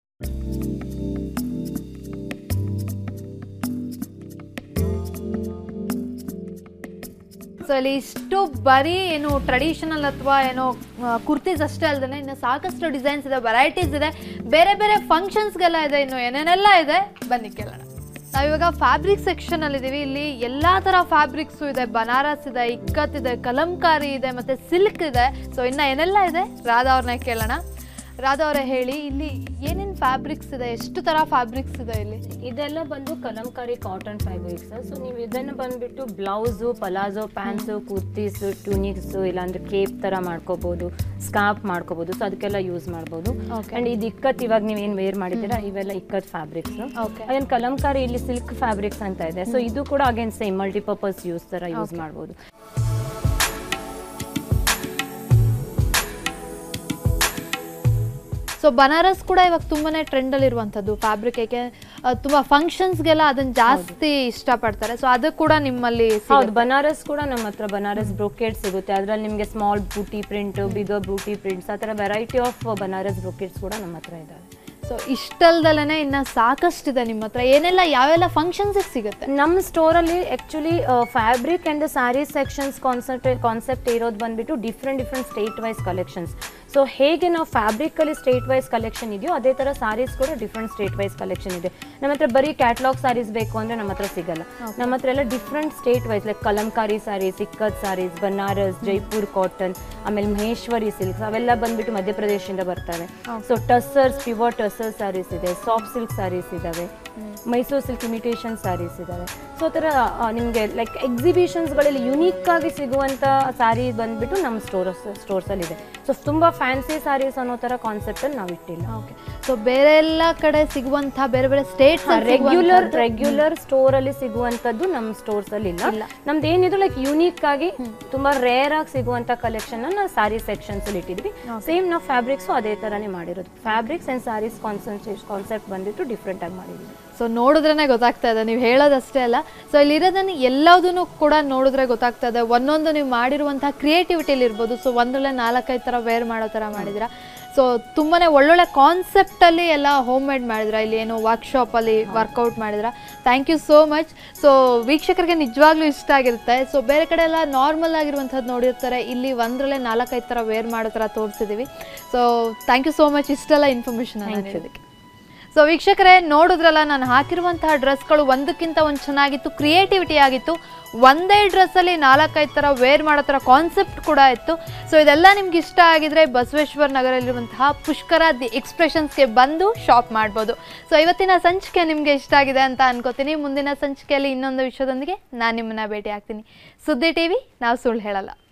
ಸೊ ಇಲ್ಲಿ ಇಷ್ಟು ಬರೀ ಏನು ಟ್ರೆಡಿಷನಲ್ ಅಥವಾ ಏನೋ ಕುರ್ತೀಸ್ ಅಷ್ಟೇ ಅಲ್ಲದೆ ಇನ್ನು ಸಾಕಷ್ಟು ಡಿಸೈನ್ಸ್ ಇದೆ ವೆರೈಟೀಸ್ ಇದೆ ಬೇರೆ ಬೇರೆ ಫಂಕ್ಷನ್ಸ್ಗೆಲ್ಲ ಇದೆ ಇನ್ನು ಏನೇನೆಲ್ಲ ಇದೆ ಬನ್ನಿ ಕೇಳೋಣ ನಾವಿವಾಗ ಫ್ಯಾಬ್ರಿಕ್ ಸೆಕ್ಷನ್ ಅಲ್ಲಿ ಇದೀವಿ ಇಲ್ಲಿ ಎಲ್ಲಾ ತರ ಫ್ಯಾಬ್ರಿಕ್ಸು ಇದೆ ಬನಾರಸ್ ಇದೆ ಇಕ್ಕತ್ ಇದೆ ಕಲಂಕಾರಿ ಇದೆ ಮತ್ತೆ ಸಿಲ್ಕ್ ಇದೆ ಸೊ ಇನ್ನ ಏನೆಲ್ಲ ಇದೆ ರಾಧಾ ಅವ್ರನ್ನ ಕೇಳೋಣ ರಾಧಾ ಅವರೇ ಹೇಳಿ ಇಲ್ಲಿ ಏನೇನು ಫ್ಯಾಬ್ರಿಕ್ಸ್ ಇದೆ ಎಷ್ಟು ತರ ಫ್ಯಾಬ್ರಿಕ್ಸ್ ಇದೆ ಇಲ್ಲಿ ಇದೆಲ್ಲ ಬಂದು ಕಲಂಕಾರಿ ಕಾಟನ್ ಫ್ಯಾಬ್ರಿಕ್ಸ್ ಸೊ ನೀವು ಇದನ್ನು ಬಂದ್ಬಿಟ್ಟು blouse palazzo pants kurtis tunics ಇಲ್ಲಾಂದ್ರೆ ಕೇಪ್ ಥರ ಮಾಡ್ಕೋಬೋದು ಸ್ಕಾರ್ಪ್ ಮಾಡ್ಕೋಬೋದು ಸೊ ಅದಕ್ಕೆಲ್ಲ ಯೂಸ್ ಮಾಡ್ಬೋದು Okay. ಆ್ಯಂಡ್ ಇದು ಇಕ್ಕತ್ ಇವಾಗ ನೀವು ಏನು ವೇರ್ ಮಾಡಿದ್ದೀರಾ ಇವೆಲ್ಲ ಇಕ್ಕತ್ ಫ್ಯಾಬ್ರಿಕ್ಸ್ ಓಕೆ ಅದೇನು ಕಲಂಕಾರಿ ಇಲ್ಲಿ ಸಿಲ್ಕ್ ಫ್ಯಾಬ್ರಿಕ್ಸ್ ಅಂತ ಇದೆ ಸೊ ಇದು ಕೂಡ ಅಗೇನ್ ಸೇಮ್ ಮಲ್ಟಿಪರ್ಪಸ್ ಯೂಸ್ ಥರ ಯೂಸ್ ಮಾಡ್ಬೋದು ಸೊ ಬನಾರಸ್ ಕೂಡ ಇವಾಗ ತುಂಬಾನೇ ಟ್ರೆಂಡ್ ಅಲ್ಲಿ ಇರುವಂತದ್ದು ಫ್ಯಾಬ್ರಿಕ್ ಏಕೆ ಆ, ತುಂಬಾ ಫಂಕ್ಷನ್ಸ್ಗೆಲ್ಲ ಅದನ್ನ ಜಾಸ್ತಿ ಇಷ್ಟಪಡ್ತಾರೆ ಸೊ ಅದು ಕೂಡ ನಿಮ್ಮಲ್ಲಿ ಹೌದು ಬನಾರಸ್ ಕೂಡ ನಮ್ಮ ಹತ್ರ ಬನಾರಸ್ ಬ್ರೊಕೇಟ್ ಸಿಗುತ್ತೆ ಅದರಲ್ಲಿ ನಿಮಗೆ small buti print bigger buti prints ಆ ಥರ ವೆರೈಟಿ ಆಫ್ ಬನಾರಸ್ ಬ್ರೊಕೇಟ್ಸ್ ಕೂಡ ನಮ್ಮ ಹತ್ರ ಇದ್ದಾವೆ ಸೊ ಇಷ್ಟಲ್ದಲೇ ಇನ್ನು ಸಾಕಷ್ಟಿದೆ ನಿಮ್ಮ ಹತ್ರ ಏನೆಲ್ಲ ಯಾವೆಲ್ಲ ಫಂಕ್ಷನ್ಸಿಗೆ ಸಿಗುತ್ತೆ ನಮ್ಮ ಸ್ಟೋರಲ್ಲಿ actually fabric and sarees sections concept concept ಇರೋದು ಬಂದ್ಬಿಟ್ಟು different different state wise collections so ಹೇಗೆ ನಾವು ಫ್ಯಾಬ್ರಿಕಲ್ಲಿ ಸ್ಟೇಟ್ ವೈಸ್ ಕಲೆಕ್ಷನ್ ಇದೆಯೋ ಅದೇ ಥರ ಸಾರೀಸ್ ಕೂಡ ಡಿಫ್ರೆಂಟ್ ಸ್ಟೇಟ್ ವೈಸ್ ಕಲೆಕ್ಷನ್ ಇದೆ ನಮ್ಮ ಹತ್ರ ಬರೀ ಕ್ಯಾಟ್ಲಾಗ್ ಸಾರೀಸ್ ಬೇಕು ಅಂದರೆ ನಮ್ಮ ಹತ್ರ ಸಿಗಲ್ಲ ನಮ್ಮ ಹತ್ರ ಎಲ್ಲ different state wise like Kalamkari sarees ikat sarees Banaras Jaipur cotton ಆಮೇಲೆ ಮಹೇಶ್ವರಿ ಸಿಲ್ಕ್ಸ್ ಅವೆಲ್ಲ ಬಂದ್ಬಿಟ್ಟು ಮಧ್ಯಪ್ರದೇಶದಿಂದ ಬರ್ತವೆ ಸೊ ಟಸ್ಸರ್ಸ್ ಪ್ಯೂರ್ ಟಸ್ಸರ್ ಸಾರೀಸ್ ಇದೆ ಸಾಫ್ಟ್ ಸಿಲ್ಕ್ ಸಾರೀಸ್ ಇದ್ದಾವೆ ಮೈಸೂರು ಸಿಲ್ಕ್ ಇಮಿಟೇಷನ್ ಸಾರೀಸ್ ಇದ್ದಾವೆ ಸೊ ಥರ ನಿಮಗೆ ಲೈಕ್ ಎಕ್ಸಿಬಿಷನ್ಸ್ಗಳಲ್ಲಿ ಯುನೀಕ್ ಆಗಿ ಸಿಗುವಂಥ ಸಾರಿ ಬಂದ್ಬಿಟ್ಟು ನಮ್ಮ ಸ್ಟೋರ್ಸ್ ಸ್ಟೋರ್ಸಲ್ಲಿದೆ ಸೊ ತುಂಬ ಫ್ಯಾನ್ಸಿ ಸಾರೀಸ್ ಅನ್ನೋ ಥರ ಕಾನ್ಸೆಪ್ಟಲ್ಲಿ ನಾವು ಇಟ್ಟಿಲ್ಲ ಓಕೆ ಸೊ ಬೇರೆ ಎಲ್ಲ ಕಡೆ ಸಿಗುವಂಥ ಬೇರೆ ಬೇರೆ ಸ್ಟೇಟ್ಸ್ ರೆಗ್ಯುಲರ್ ರೆಗ್ಯುಲರ್ ಸ್ಟೋರ್ ಅಲ್ಲಿ ಸಿಗುವಂತದ್ದು ನಮ್ಮ ಸ್ಟೋರ್ಸ್ ಅಲ್ಲಿ ಇಲ್ಲ ನಮ್ದು ಏನಿದು ಲೈಕ್ ಯೂನಿಕ್ ಆಗಿ ತುಂಬಾ ರೇರ್ ಆಗಿ ಸಿಗುವಂತ ಕಲೆಕ್ಷನ್ ನಾವು ಸಾರಿ ಸೆಕ್ಷನ್ಸ್ ಅಲ್ಲಿ ಇಟ್ಟಿದ್ವಿ ಸೇಮ್ ನಾವು ಫ್ಯಾಬ್ರಿಕ್ಸ್ ಅದೇ ತರಾನೇ ಮಾಡಿರೋದು fabrics and sarees concept concept ಬಂದಿಟ್ಟು ಡಿಫ್ರೆಂಟ್ ಆಗಿ ಮಾಡಿದ್ವಿ ಸೊ ನೋಡಿದ್ರೇ ಗೊತ್ತಾಗ್ತಾ ಇದೆ ನೀವು ಹೇಳೋದಷ್ಟೇ ಅಲ್ಲ ಸೊ ಇಲ್ಲಿರೋದನ್ನು ಎಲ್ಲದನ್ನು ಕೂಡ ನೋಡಿದ್ರೆ ಗೊತ್ತಾಗ್ತಾ ಇದೆ ಒಂದೊಂದು ನೀವು ಮಾಡಿರುವಂತಹ ಕ್ರಿಯೇಟಿವಿಟಿಲಿ ಇರ್ಬೋದು ಸೊ ಒಂದೊಳ್ಳೆ ನಾಲ್ಕೈದು ಥರ ವೇರ್ ಮಾಡೋ ಥರ ಮಾಡಿದಿರಾ ಸೊ ತುಂಬಾ ಒಳ್ಳೊಳ್ಳೆ ಕಾನ್ಸೆಪ್ಟಲ್ಲಿ ಎಲ್ಲ ಹೋಮ್ ಮೇಡ್ ಮಾಡಿದ್ರ ಇಲ್ಲಿ ಏನು ವರ್ಕ್ಶಾಪಲ್ಲಿ ವರ್ಕೌಟ್ ಮಾಡಿದ್ರ thank you so much so ವೀಕ್ಷಕರಿಗೆ ನಿಜವಾಗ್ಲೂ ಇಷ್ಟ ಆಗಿರುತ್ತೆ ಸೊ ಬೇರೆ ಕಡೆ ಎಲ್ಲ ನಾರ್ಮಲ್ ಆಗಿರುವಂಥದ್ದು ನೋಡಿರ್ತಾರೆ ಇಲ್ಲಿ ಒಂದರಲ್ಲೇ ನಾಲ್ಕೈದು ಥರ ವೇರ್ ಮಾಡೋ ಥರ ತೋರಿಸಿದ್ದೀವಿ so thank you so much ಇಷ್ಟೆಲ್ಲ ಇನ್ಫಾರ್ಮೇಷನ್ ನೀಡೋದಕ್ಕೆ ಸೊ ವೀಕ್ಷಕರೇ ನೋಡಿದ್ರಲ್ಲ ನಾನು ಹಾಕಿರುವಂತಹ ಡ್ರೆಸ್ಗಳು ಒಂದಕ್ಕಿಂತ ಒಂದು ಚೆನ್ನಾಗಿತ್ತು ಕ್ರಿಯೇಟಿವಿಟಿ ಆಗಿತ್ತು ಒಂದೇ ಡ್ರೆಸ್ಸಲ್ಲಿ ನಾಲ್ಕೈದು ಥರ ವೇರ್ ಮಾಡೋ ಥರ ಕಾನ್ಸೆಪ್ಟ್ ಕೂಡ ಇತ್ತು ಸೊ ಇದೆಲ್ಲ ನಿಮ್ಗೆ ಇಷ್ಟ ಆಗಿದ್ರೆ ಬಸವೇಶ್ವರ ನಗರಲ್ಲಿರುವಂತಹ ಪುಷ್ಕರ ದಿ ಎಕ್ಸ್ಪ್ರೆಷನ್ಸ್ಗೆ ಬಂದು ಶಾಪ್ ಮಾಡ್ಬೋದು ಸೊ ಇವತ್ತಿನ ಸಂಚಿಕೆ ನಿಮಗೆ ಇಷ್ಟ ಆಗಿದೆ ಅಂತ ಅನ್ಕೋತೀನಿ ಮುಂದಿನ ಸಂಚಿಕೆಯಲ್ಲಿ ಇನ್ನೊಂದು ವಿಷಯದೊಂದಿಗೆ ನಾನು ನಿಮ್ಮನ್ನ ಭೇಟಿ ಆಗ್ತೀನಿ ಸುದ್ದಿ ಟಿ ವಿ ನಾವು ಸುಳ್ಳು ಹೇಳಲ್ಲ